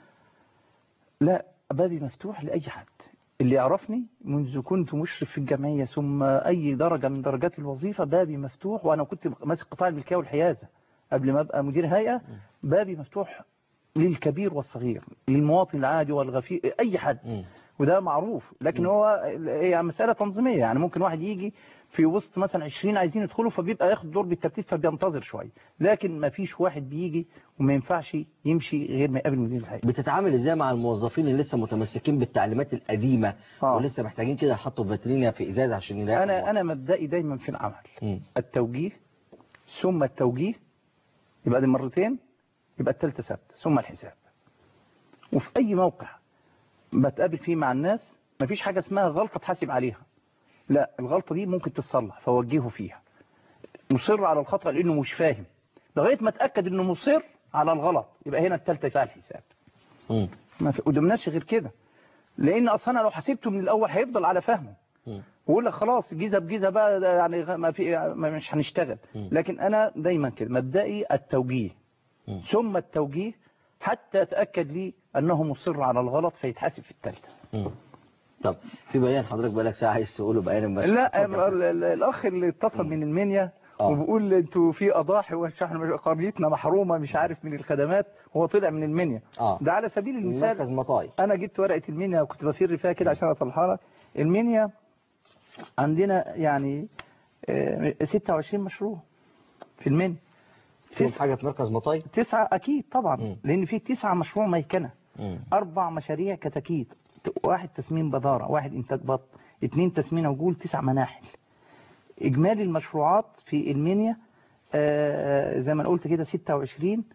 لا بابي مفتوح لاي حد اللي يعرفني منذ كنت مشرف في الجمعيه ثم اي درجه من درجات الوظيفه بابي مفتوح وانا كنت ماسك قطاع الملكيه والحيازه قبل ما ابقى مدير هيئه بابي مفتوح للكبير والصغير للمواطن العادي والغفير اي حد مم. وده معروف لكن هو هي مسألة تنظيمية يعني ممكن واحد يجي في وسط مثلا 20 عايزين يدخلوا فبيبقى ياخد دور بالترتيب فبينتظر شوية لكن ما فيش واحد بيجي وما ينفعش يمشي غير ما يقابل مدير الهيئة بتتعامل ازاي مع الموظفين اللي لسه متمسكين بالتعليمات القديمه آه. ولسه محتاجين كده يحطوا فاترينا في ازاز عشان يلاقوا انا انا مبدئي دايما في العمل مم. التوجيه ثم التوجيه يبقى دي مرتين يبقى الثالثه ثابته ثم الحساب وفي اي موقع بتقابل فيه مع الناس مفيش حاجه اسمها غلطه تحاسب عليها لا الغلطه دي ممكن تتصلح فوجهه فيها مصر على الخطا لانه مش فاهم لغايه ما اتاكد انه مصر على الغلط يبقى هنا الثالثه بتاع الحساب مم. ما في- قدامناش غير كده لان اصلا أنا لو حسبته من الاول هيفضل على فهمه مم. ويقول لك خلاص جيزه بجيزه بقى ده يعني غ- ما في ما مش هنشتغل مم. لكن انا دايما كده مبدئي التوجيه مم. ثم التوجيه حتى اتاكد لي انه مصر على الغلط فيتحاسب في الثالثه مم. طب في بيان حضرتك بقالك ساعه عايز تقوله بيان المشهد لا اتفضل. ال- ال- الاخ اللي اتصل من المنيا آه. وبيقول انتوا في اضاحي واحنا قريتنا محرومه مش عارف من الخدمات هو طلع من المنيا آه. ده على سبيل المثال مركز مطاي انا جبت ورقه المنيا وكنت بسير فيها كده عشان اطلعها لك المنيا عندنا يعني آه، 26 مشروع في المنيا في حاجه في مركز مطاي تسعة أكيد طبعا مم. لأن في تسعة مشروع ميكنة مم. أربع مشاريع كتاكيت واحد تسمين بدارة واحد إنتاج بط اتنين تسمين عجول تسع مناحل إجمالي المشروعات في المنيا آه، زي ما أنا قلت كده 26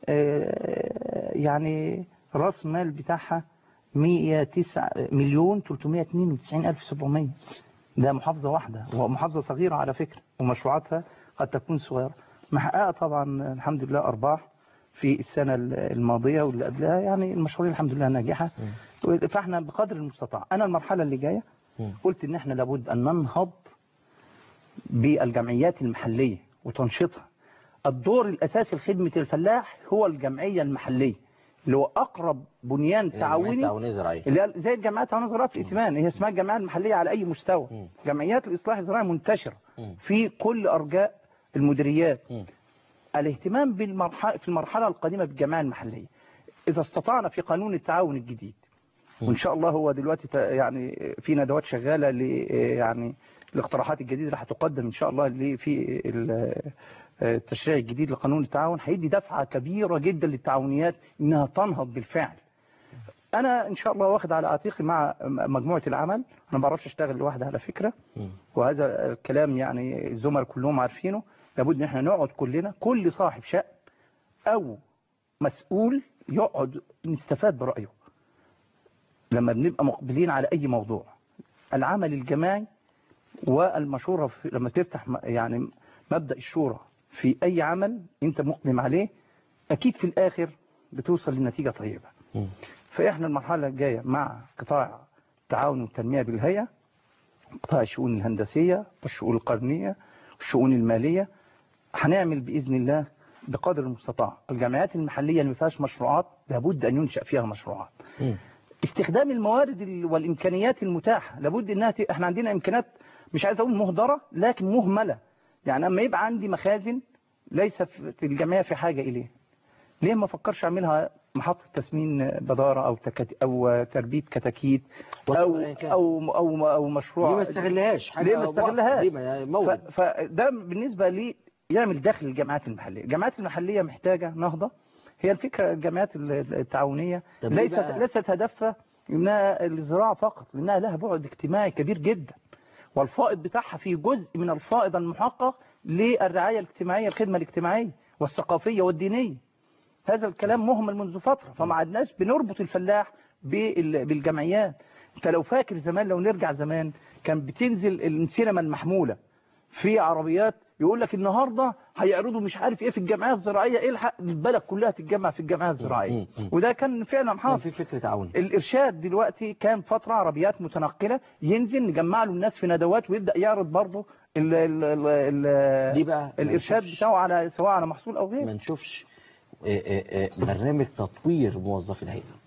آه، يعني راس مال بتاعها 109 مليون 392 ألف 700 ده محافظة واحدة ومحافظة صغيرة على فكرة ومشروعاتها قد تكون صغيرة محققة طبعا الحمد لله أرباح في السنة الماضية واللي قبلها يعني المشروعين الحمد لله ناجحة فاحنا بقدر المستطاع أنا المرحلة اللي جاية مم. قلت إن احنا لابد أن ننهض بالجمعيات المحلية وتنشيطها الدور الأساسي لخدمة الفلاح هو الجمعية المحلية اللي هو أقرب بنيان تعاوني تعاوني زراعي اللي هي زي الجمعيات التعاون الزراعي في الائتمان هي اسمها الجمعيه المحليه على اي مستوى مم. جمعيات الاصلاح الزراعي منتشره مم. في كل ارجاء المديريات مم. الاهتمام بالمرحله في المرحله القادمه بالجمعيه المحليه اذا استطعنا في قانون التعاون الجديد وان شاء الله هو دلوقتي ت- يعني في ندوات شغاله ل يعني الاقتراحات الجديده اللي هتقدم ان شاء الله اللي في ال- التشريع الجديد لقانون التعاون هيدي دفعه كبيره جدا للتعاونيات انها تنهض بالفعل انا ان شاء الله واخد على عاتقي مع مجموعه العمل انا ما بعرفش اشتغل لوحدي على فكره مم. وهذا الكلام يعني الزملاء كلهم عارفينه لابد ان احنا نقعد كلنا كل صاحب شأن او مسؤول يقعد نستفاد برأيه لما بنبقى مقبلين على اي موضوع العمل الجماعي والمشورة في لما تفتح م- يعني مبدأ الشورى في اي عمل انت مقدم عليه اكيد في الاخر بتوصل لنتيجة طيبة مم. فاحنا المرحلة الجاية مع قطاع التعاون والتنمية بالهيئة قطاع الشؤون الهندسية والشؤون القانونية والشؤون المالية هنعمل باذن الله بقدر المستطاع الجامعات المحليه اللي ما فيهاش مشروعات لابد ان ينشا فيها مشروعات مم. استخدام الموارد ال- والامكانيات المتاحه لابد انها ت... احنا عندنا امكانيات مش عايز اقول مهدره لكن مهمله يعني اما يبقى عندي مخازن ليس في في الجمعيه في حاجه اليه ليه ما فكرش اعملها محطه تسمين بداره او تكت... او تربيه كتاكيت او أيا كان. او او او مشروع ليه ما استغلهاش حاجة ليه ما وقت. استغلهاش ليه ما مورد ف- فده بالنسبة لي يعمل دخل الجامعات المحلية الجامعات المحلية محتاجة نهضة هي الفكرة الجامعات التعاونية طب ليه ليست بقى؟ ليست هدفها انها الزراعة فقط لانها لها بعد اجتماعي كبير جدا والفائض بتاعها في جزء من الفائض المحقق للرعاية الاجتماعية الخدمة الاجتماعية والثقافية والدينية هذا الكلام مهمل منذ فترة فما عدناش بنربط الفلاح بال- بالجمعيات انت لو فاكر زمان لو نرجع زمان كان بتنزل السينما المحمولة في عربيات يقول لك النهاردة هيعرضوا مش عارف ايه في الجمعية الزراعية الحق البلد كلها تتجمع في الجمعية الزراعية مم. مم. وده كان فعلا كان حاصل في فكرة تعاون الارشاد دلوقتي كان فتره عربيات متنقله ينزل نجمع له الناس في ندوات ويبدا يعرض برضه ال ال ال ال دي بقى ما الارشاد نشوفش- بتاعه على سواء على محصول او ما غيره نشوفش آه، آه، آه، برنامج تطوير موظفي الهيئة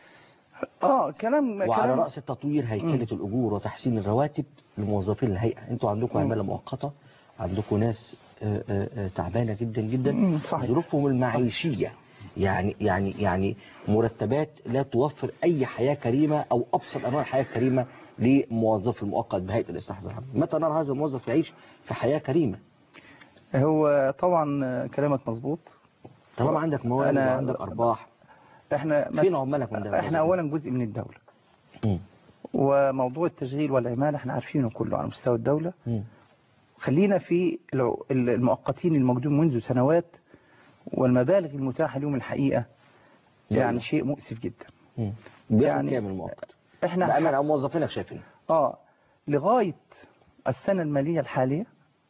اه كلام وعلى كلام رأس التطوير هيكلة الأجور وتحسين الرواتب لموظفين الهيئة انتوا عندكم مم. عمالة مؤقتة عندكم ناس آه، آه، آه، تعبانة جدا جدا مم، صحيح. ظروفهم المعيشية يعني يعني يعني مرتبات لا توفر أي حياة كريمة أو أبسط أنواع الحياة الكريمة لموظف المؤقت بهيئة الإصلاح الزراعي متى نرى هذا الموظف يعيش في حياة كريمة هو طبعا كلامك مظبوط طالما عندك موارد أنا- وعندك أرباح احنا فين عمالك من ده احنا اولا جزء من الدوله مم. وموضوع التشغيل والعماله احنا عارفينه كله على مستوى الدوله مم. خلينا في الع- المؤقتين الموجودين منذ سنوات والمبالغ المتاحه لهم الحقيقه يعني شيء مؤسف جدا مم. بياخد يعني كام المؤقت احنا بأمانة أو موظفينك شايفين اه لغاية السنة المالية الحالية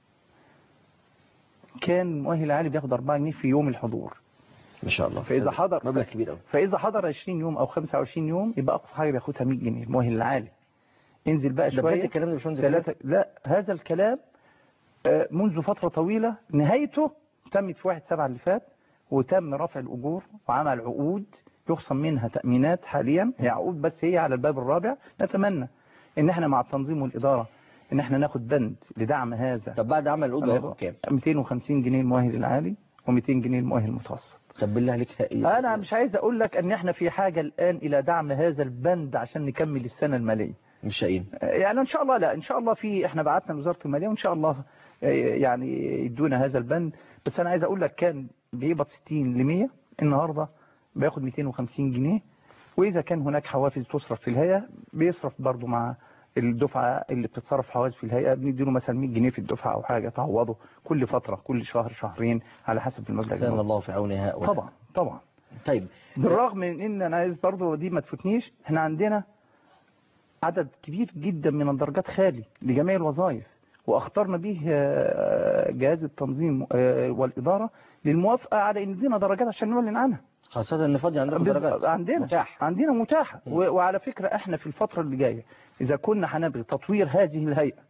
كان المؤهل العالي بياخد 4 جنيه في يوم الحضور ما شاء الله فإذا حضر مبلغ كبير قوي فإذا حضر 20 يوم أو 25 يوم يبقى أقصى حاجة بياخدها 100 جنيه المؤهل العالي انزل بقى ده بجد شوية الكلام ده مش منزل ثلاثة لا هذا الكلام آه، منذ فترة طويلة نهايته تمت في واحد سبعة اللي فات وتم رفع الأجور وعمل عقود يخصم منها تأمينات حاليا هي عقود بس هي على الباب الرابع نتمنى ان احنا مع التنظيم والإدارة ان احنا ناخد بند لدعم هذا طب بعد عمل الأوضة هياخد كام 250 جنيه المؤهل العالي و200 جنيه المؤهل المتوسط طب بالله عليك إيه؟ انا مش عايز اقول لك ان احنا في حاجة الان الى دعم هذا البند عشان نكمل السنة المالية مش شايين يعني ان شاء الله لا ان شاء الله في احنا بعتنا لوزاره الماليه وان شاء الله آه، يعني يدونا هذا البند بس انا عايز اقول لك كان بيقبض 60 ل 100 النهارده بياخد 250 جنيه واذا كان هناك حوافز تصرف في الهيئه بيصرف برضه مع الدفعه اللي بتتصرف حوافز في الهيئه بنديله مثلا 100 جنيه في الدفعه او حاجه تعوضه كل فتره كل شهر شهرين على حسب المبلغ كان الموجود. الله في عون هؤلاء طبعا طبعا طيب بالرغم من ان انا عايز برضه دي ما تفوتنيش احنا عندنا عدد كبير جدا من الدرجات خالي لجميع الوظائف واخترنا به آه، جهاز التنظيم آه، والاداره للموافقه على ان يدينا درجات عشان نعلن عنها خاصة ان فاضي عندكم بز- درجات عندنا متاح عندنا متاحه و- وعلى فكره احنا في الفتره اللي جايه اذا كنا هنبغي تطوير هذه الهيئه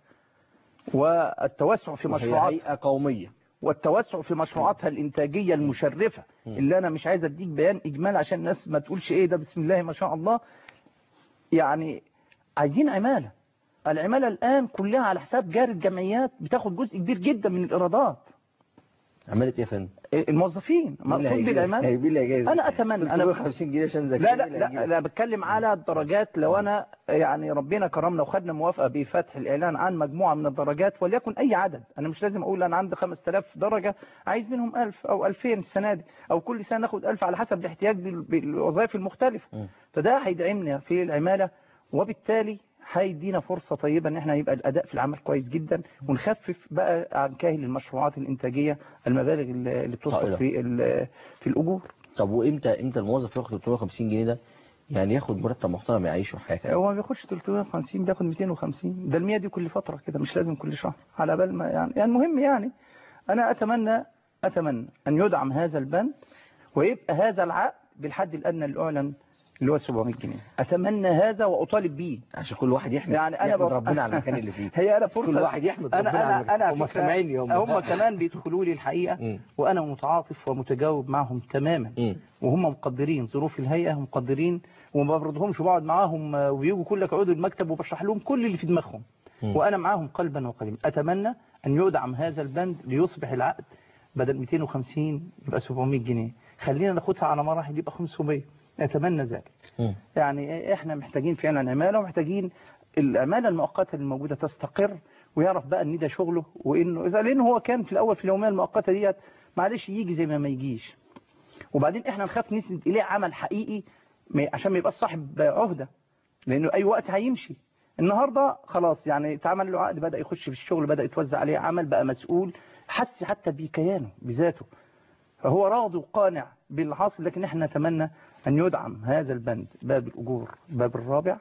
والتوسع في وهي مشروعات هيئة قومية والتوسع في مشروعاتها الإنتاجية المشرفة اللي أنا مش عايز أديك بيان إجمال عشان الناس ما تقولش إيه ده بسم الله ما شاء الله يعني عايزين عمالة العمالة الآن كلها على حساب جاري الجمعيات بتاخد جزء كبير جدا من الإيرادات عملت ايه يا فندم؟ الموظفين مقصود بالعمالة هيجيب لي جايزة أنا أتمنى أنا 350 جنيه عشان زكاة لا لا لا لا بتكلم على الدرجات لو انا يعني ربنا كرمنا وخدنا موافقه بفتح الاعلان عن مجموعه من الدرجات وليكن اي عدد انا مش لازم اقول انا عندي 5000 درجه عايز منهم 1000 او 2000 السنه دي او كل سنه ناخد 1000 على حسب الاحتياج بال- بالوظائف المختلفه م. فده هيدعمنا في العماله وبالتالي هيدينا فرصة طيبة ان احنا يبقى الاداء في العمل كويس جدا ونخفف بقى عن كاهل المشروعات الانتاجية المبالغ اللي اللي طائلة. بتصرف في ال- في الاجور طب وامتى امتى الموظف ياخد 350 جنيه ده يعني ياخد مرتب محترم يعيشه حياة كريمة؟ هو ما بياخدش 350 بياخد 250 ده المية دي كل فترة كده مش لازم كل شهر على بال ما يعني, يعني المهم يعني أنا أتمنى أتمنى أن يدعم هذا البند ويبقى هذا العقد بالحد الأدنى اللي أعلن اللي هو 700 جنيه اتمنى هذا واطالب بيه عشان كل واحد يحمد يعني انا يحمد بر- ربنا على المكان اللي فيه هي انا فرصه كل واحد يحمد انا ربنا على انا المكان انا هم فكرة- سامعيني هم هم كمان بيدخلوا لي الحقيقه مم. وانا متعاطف ومتجاوب معهم تماما مم. وهم مقدرين ظروف الهيئه مقدرين وما بردهمش وبقعد معاهم آه، وبيجوا كل يقعدوا المكتب وبشرح لهم كل اللي في دماغهم مم. وانا معاهم قلبا وقلبا اتمنى ان يدعم هذا البند ليصبح العقد بدل 250 يبقى 700 جنيه خلينا ناخدها على مراحل يبقى 500 اتمنى ذلك مم. يعني احنا محتاجين فعلا عماله ومحتاجين العماله المؤقته الموجوده تستقر ويعرف بقى ان ده شغله وانه لان هو كان في الاول في اليوميه المؤقته ديت معلش يجي زي ما ما يجيش وبعدين احنا نخاف نسند اليه عمل حقيقي ما- عشان ما يبقاش صاحب عهده لانه اي وقت هيمشي النهارده خلاص يعني اتعمل له عقد بدا يخش في الشغل بدا يتوزع عليه عمل بقى مسؤول حس حتى بكيانه بذاته فهو راضي وقانع باللي حاصل لكن احنا نتمنى ان يدعم هذا البند باب الاجور الباب الرابع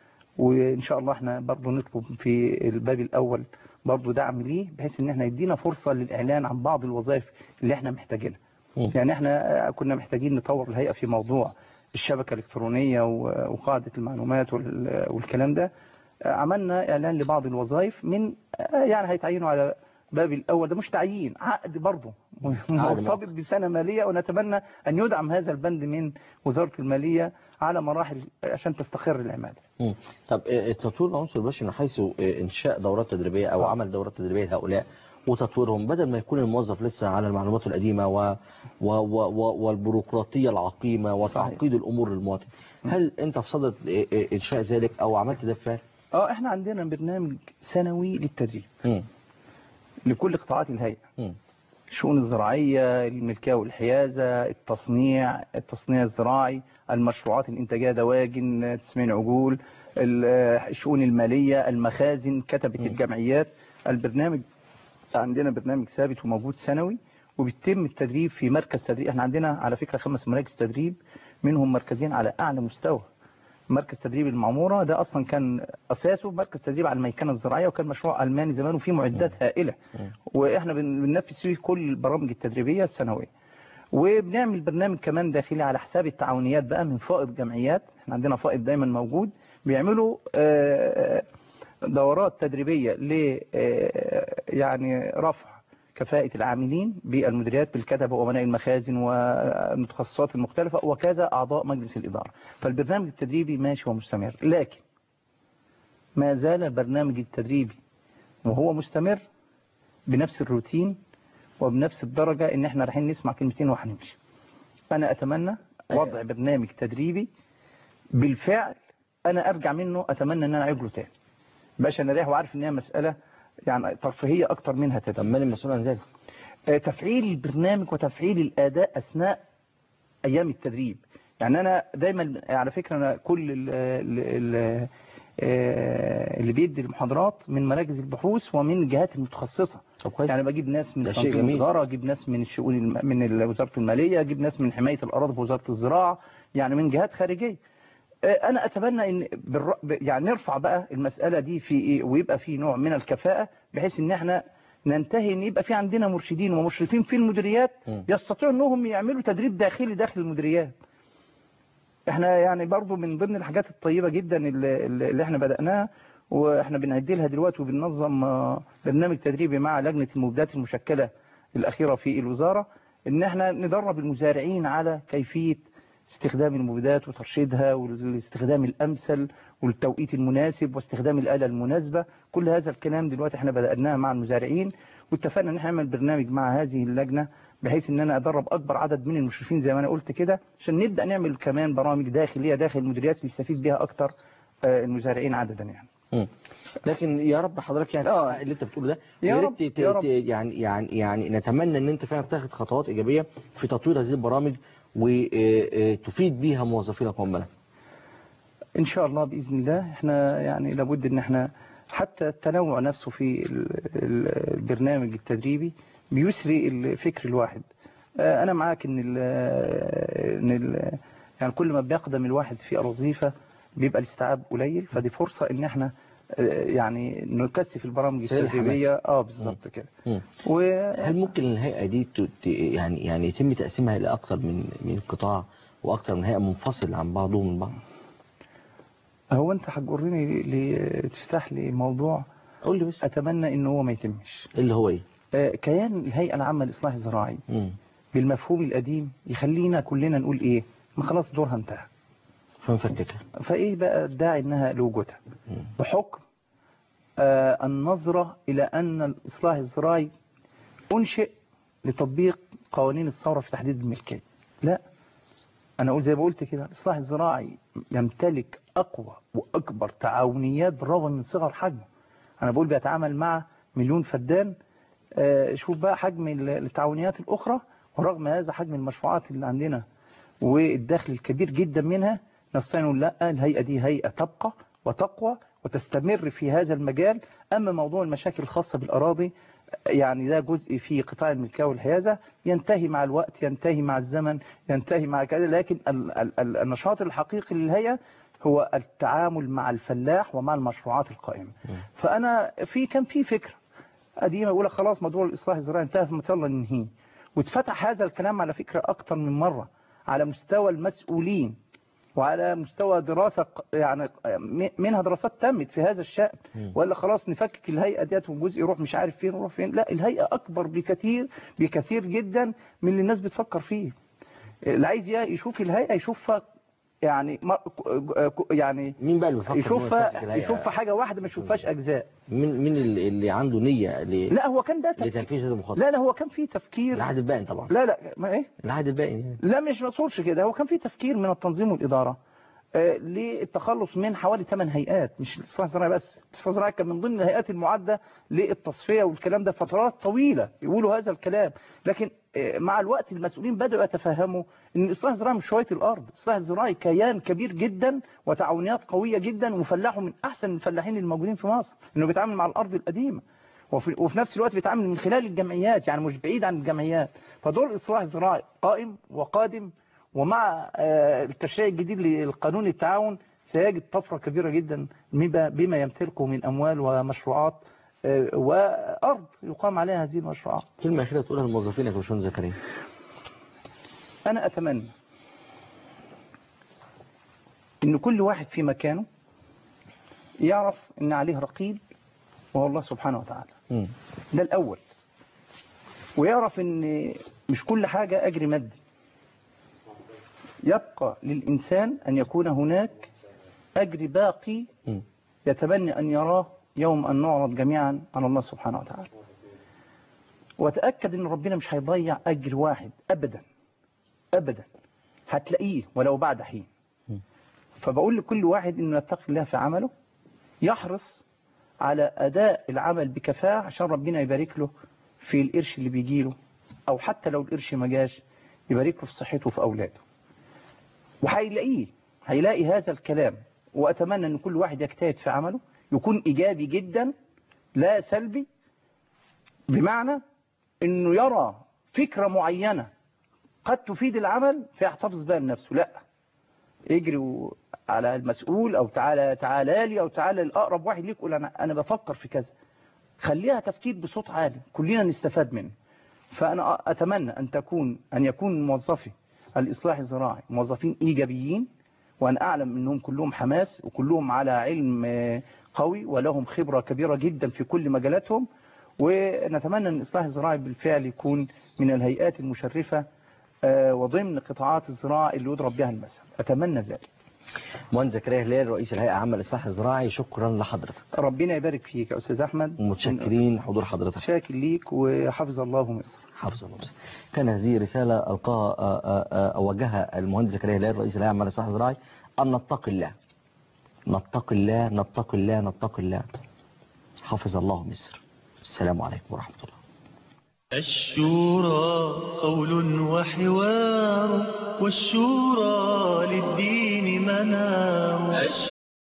وان شاء الله احنا برضه نطلب في الباب الاول برضه دعم ليه بحيث ان احنا يدينا فرصه للاعلان عن بعض الوظائف اللي احنا محتاجينها مم. يعني احنا كنا محتاجين نطور الهيئه في موضوع الشبكه الالكترونيه و- وقاعده المعلومات وال- والكلام ده عملنا اعلان لبعض الوظائف من يعني هيتعينوا على باب الاول ده مش تعيين عقد برضه مرتبط بسنه ماليه ونتمنى ان يدعم هذا البند من وزاره الماليه على مراحل عشان تستقر العماله مم. طب آه، التطوير العنصر البشري من حيث آه، انشاء دورات تدريبيه او عمل دورات تدريبيه لهؤلاء وتطويرهم بدل ما يكون الموظف لسه على المعلومات القديمه و... و... و... و... والبيروقراطيه العقيمه وتعقيد الامور للمواطن هل انت في صدد آه، آه، انشاء ذلك او عملت ده بالفعل؟ اه احنا عندنا برنامج سنوي للتدريب مم. لكل قطاعات الهيئه مم. الشؤون الزراعية الملكية والحيازة التصنيع التصنيع الزراعي المشروعات الإنتاجية دواجن تسمين عجول ال- الشؤون المالية المخازن كتبة الجمعيات البرنامج عندنا برنامج ثابت وموجود سنوي وبيتم التدريب في مركز تدريب احنا عندنا على فكرة خمس مراكز تدريب منهم مركزين على أعلى مستوى مركز تدريب المعمورة ده أصلا كان أساسه مركز تدريب على الميكنة الزراعية وكان مشروع ألماني زمان وفيه معدات هائلة وإحنا بن- بننفذ فيه كل البرامج التدريبية السنوية وبنعمل برنامج كمان داخلي على حساب التعاونيات بقى من فائض جمعيات احنا عندنا فائض دايما موجود بيعملوا آه، دورات تدريبية ل آه، يعني رفع كفاءة العاملين بالمديريات بالكتبة وأمناء المخازن والمتخصصات المختلفة وكذا أعضاء مجلس الإدارة فالبرنامج التدريبي ماشي ومستمر لكن ما زال البرنامج التدريبي وهو مستمر بنفس الروتين وبنفس الدرجة ان احنا رايحين نسمع كلمتين وهنمشي انا اتمنى وضع برنامج تدريبي بالفعل انا ارجع منه اتمنى ان انا اعيد له تاني باش انا رايح وعارف ان هي مسألة يعني ترفيهية اكتر منها طب تدريب من المسؤول عن ذلك؟ آه، تفعيل البرنامج وتفعيل الاداء اثناء ايام التدريب يعني انا دايما على فكرة انا كل ال ال ال آه، اللي بيدي المحاضرات من مراكز البحوث ومن الجهات المتخصصة طب كويس يعني بجيب ناس من ده شيء تنظيم جميل. الإدارة أجيب ناس من الشؤون الم... من ال- وزارة المالية أجيب ناس من حماية الأراضي بوزارة الزراعة يعني من جهات خارجية آه، أنا أتمنى إن بالر... ب- يعني نرفع بقى المسألة دي في إيه ويبقى في نوع من الكفاءة بحيث إن إحنا ننتهي إن يبقى في عندنا مرشدين ومشرفين في المديريات م. يستطيعوا إنهم يعملوا تدريب داخلي داخل المديريات احنا يعني برضو من ضمن الحاجات الطيبة جدا اللي, اللي احنا بدأناها واحنا بنعد لها دلوقتي وبننظم آه، برنامج تدريبي مع لجنة المبيدات المشكلة الأخيرة في الوزارة ان احنا ندرب المزارعين على كيفية استخدام المبيدات وترشيدها والاستخدام الأمثل والتوقيت المناسب واستخدام الآلة المناسبة كل هذا الكلام دلوقتي احنا بدأناه مع المزارعين واتفقنا ان احنا نعمل برنامج مع هذه اللجنة بحيث ان انا ادرب اكبر عدد من المشرفين زي ما انا قلت كده عشان نبدأ نعمل كمان برامج داخلية داخل المديريات يستفيد بها اكتر آه، المزارعين عددا يعني مم. لكن يا رب حضرتك يعني آه. اللي انت بتقوله ده يا يا رب، ريت ت- يا رب. ت- يعني يعني يعني نتمنى ان انت فعلا تاخد خطوات ايجابيه في تطوير هذه البرامج وتفيد بيها موظفينك وعمالك ان شاء الله باذن الله احنا يعني لابد ان احنا حتى التنوع نفسه في ال- ال- البرنامج التدريبي بيسري الفكر الواحد آه، انا معاك ان ال ان ال يعني كل ما بيقدم الواحد في وظيفه بيبقى الاستيعاب قليل فدي فرصه ان احنا آه، يعني نكثف البرامج سيد التدريبيه الحماس. اه بالظبط كده مم. و هل ممكن الهيئه دي ت- ت- يعني يعني يتم تقسيمها الى اكثر من من قطاع واكتر من هيئه منفصل عن بعضهم من بعض هو انت هتجرني ل- تفتح لي موضوع قول لي بس اتمنى ان هو ما يتمش اللي هو ايه آه، كيان الهيئه العامه للاصلاح الزراعي مم. بالمفهوم القديم يخلينا كلنا نقول ايه ما خلاص دورها انتهى فنفككها فايه بقى الداعي انها لوجودها مم. بحكم آه النظرة إلى أن الإصلاح الزراعي أنشئ لتطبيق قوانين الثورة في تحديد الملكية لا أنا أقول زي ما قلت كده الإصلاح الزراعي يمتلك أقوى وأكبر تعاونيات بالرغم من صغر حجمه أنا بقول بيتعامل مع مليون فدان آه، شوف بقى حجم ال- التعاونيات الأخرى ورغم هذا حجم المشروعات اللي عندنا والدخل الكبير جدا منها نستطيع نقول لا الهيئة دي هيئة تبقى وتقوى وتستمر في هذا المجال أما موضوع المشاكل الخاصة بالأراضي يعني ده جزء في قطاع الملكية والحيازة ينتهي مع الوقت ينتهي مع الزمن ينتهي مع كذا لكن ال- ال- ال- النشاط الحقيقي للهيئة هو التعامل مع الفلاح ومع المشروعات القائمة فأنا في كان في فكرة قديمة يقول لك خلاص موضوع الإصلاح الزراعي انتهى فما يلا ننهيه واتفتح هذا الكلام على فكرة أكتر من مرة على مستوى المسؤولين وعلى مستوى دراسة ق- يعني م- منها دراسات تمت في هذا الشأن ولا خلاص نفكك الهيئة ديت وجزء يروح مش عارف فين ويروح فين لا الهيئة أكبر بكثير بكثير جدا من اللي الناس بتفكر فيه اللي عايز يشوف الهيئة يشوفها يعني ما- ك- ك- يعني مين بقى اللي بيفكر إن هو يفكك يشوفها الهيئة؟ يشوفها حاجة واحدة ما يشوفهاش أجزاء مين مين اللي, اللي عنده نية ل... لا هو كان ده تفكير لتنفيذ هذا المخطط لا لا هو كان في تفكير العهد الباقي طبعا لا لا ما ايه العهد الباقي يعني. لا مش مقصودش كده هو كان في تفكير من التنظيم والإدارة آه، للتخلص من حوالي 8 هيئات مش الاصلاح الزراعي بس الاصلاح الزراعي كان من ضمن الهيئات المعدة للتصفية والكلام ده فترات طويلة يقولوا هذا الكلام لكن آه، مع الوقت المسؤولين بدأوا يتفهموا ان الاصلاح الزراعي مش شوية الارض الاصلاح الزراعي كيان كبير جدا وتعاونيات قوية جدا وفلاحه من احسن الفلاحين الموجودين في مصر انه بيتعامل مع الارض القديمة وفي, وفي نفس الوقت بيتعامل من خلال الجمعيات يعني مش بعيد عن الجمعيات فدور الاصلاح الزراعي قائم وقادم ومع آه، التشريع الجديد للقانون التعاون سيجد طفرة كبيرة جدا بما بما يمتلكه من أموال ومشروعات آه، وأرض يقام عليها هذه المشروعات كلمة أخيرة تقولها للموظفين يا باشمهندس زكريا أنا أتمنى إن كل واحد في مكانه يعرف إن عليه رقيب وهو الله سبحانه وتعالى مم. ده الأول ويعرف إن مش كل حاجة أجر مادي يبقى للإنسان أن يكون هناك أجر باقي مم. يتمنى أن يراه يوم أن نعرض جميعا على الله سبحانه وتعالى وتأكد أن ربنا مش هيضيع أجر واحد أبدا أبدا هتلاقيه ولو بعد حين فبقول لكل واحد أنه يتقي الله في عمله يحرص على أداء العمل بكفاءة عشان ربنا يبارك له في القرش اللي بيجيله أو حتى لو القرش ما جاش يبارك له في صحته وفي أولاده وهيلاقيه هيلاقي هذا الكلام وأتمنى أن كل واحد يجتهد في عمله يكون إيجابي جدا لا سلبي بمعنى أنه يرى فكرة معينة قد تفيد العمل فيحتفظ بها لنفسه لا اجري و- على المسؤول أو تعالى تعالى لي أو تعالى الأقرب واحد ليك قول أنا, أنا بفكر في كذا خليها تفكير بصوت عالي كلنا نستفاد منه فأنا أتمنى أن تكون أن يكون موظفي الإصلاح الزراعي موظفين إيجابيين وأن أعلم أنهم كلهم حماس وكلهم على علم آه، قوي ولهم خبرة كبيرة جدا في كل مجالاتهم ونتمنى أن الإصلاح الزراعي بالفعل يكون من الهيئات المشرفة آه، وضمن قطاعات الزراعة اللي يضرب بها المثل أتمنى ذلك مهندس زكريا هلال رئيس الهيئة العامة للإصلاح الزراعي شكرا لحضرتك ربنا يبارك فيك يا أستاذ أحمد ومتشكرين حضور حضرتك شاكر ليك وحفظ الله مصر حفظ الله كان هذه رسالة ألقاها آه، آه، آه، وجهها المهندس زكريا هلال رئيس الهيئة العامة للإصلاح الزراعي أن نتقي الله نتقي الله نتقي الله نتقي الله حفظ الله مصر السلام عليكم ورحمة الله الشورى قول وحوار والشورى للدين منار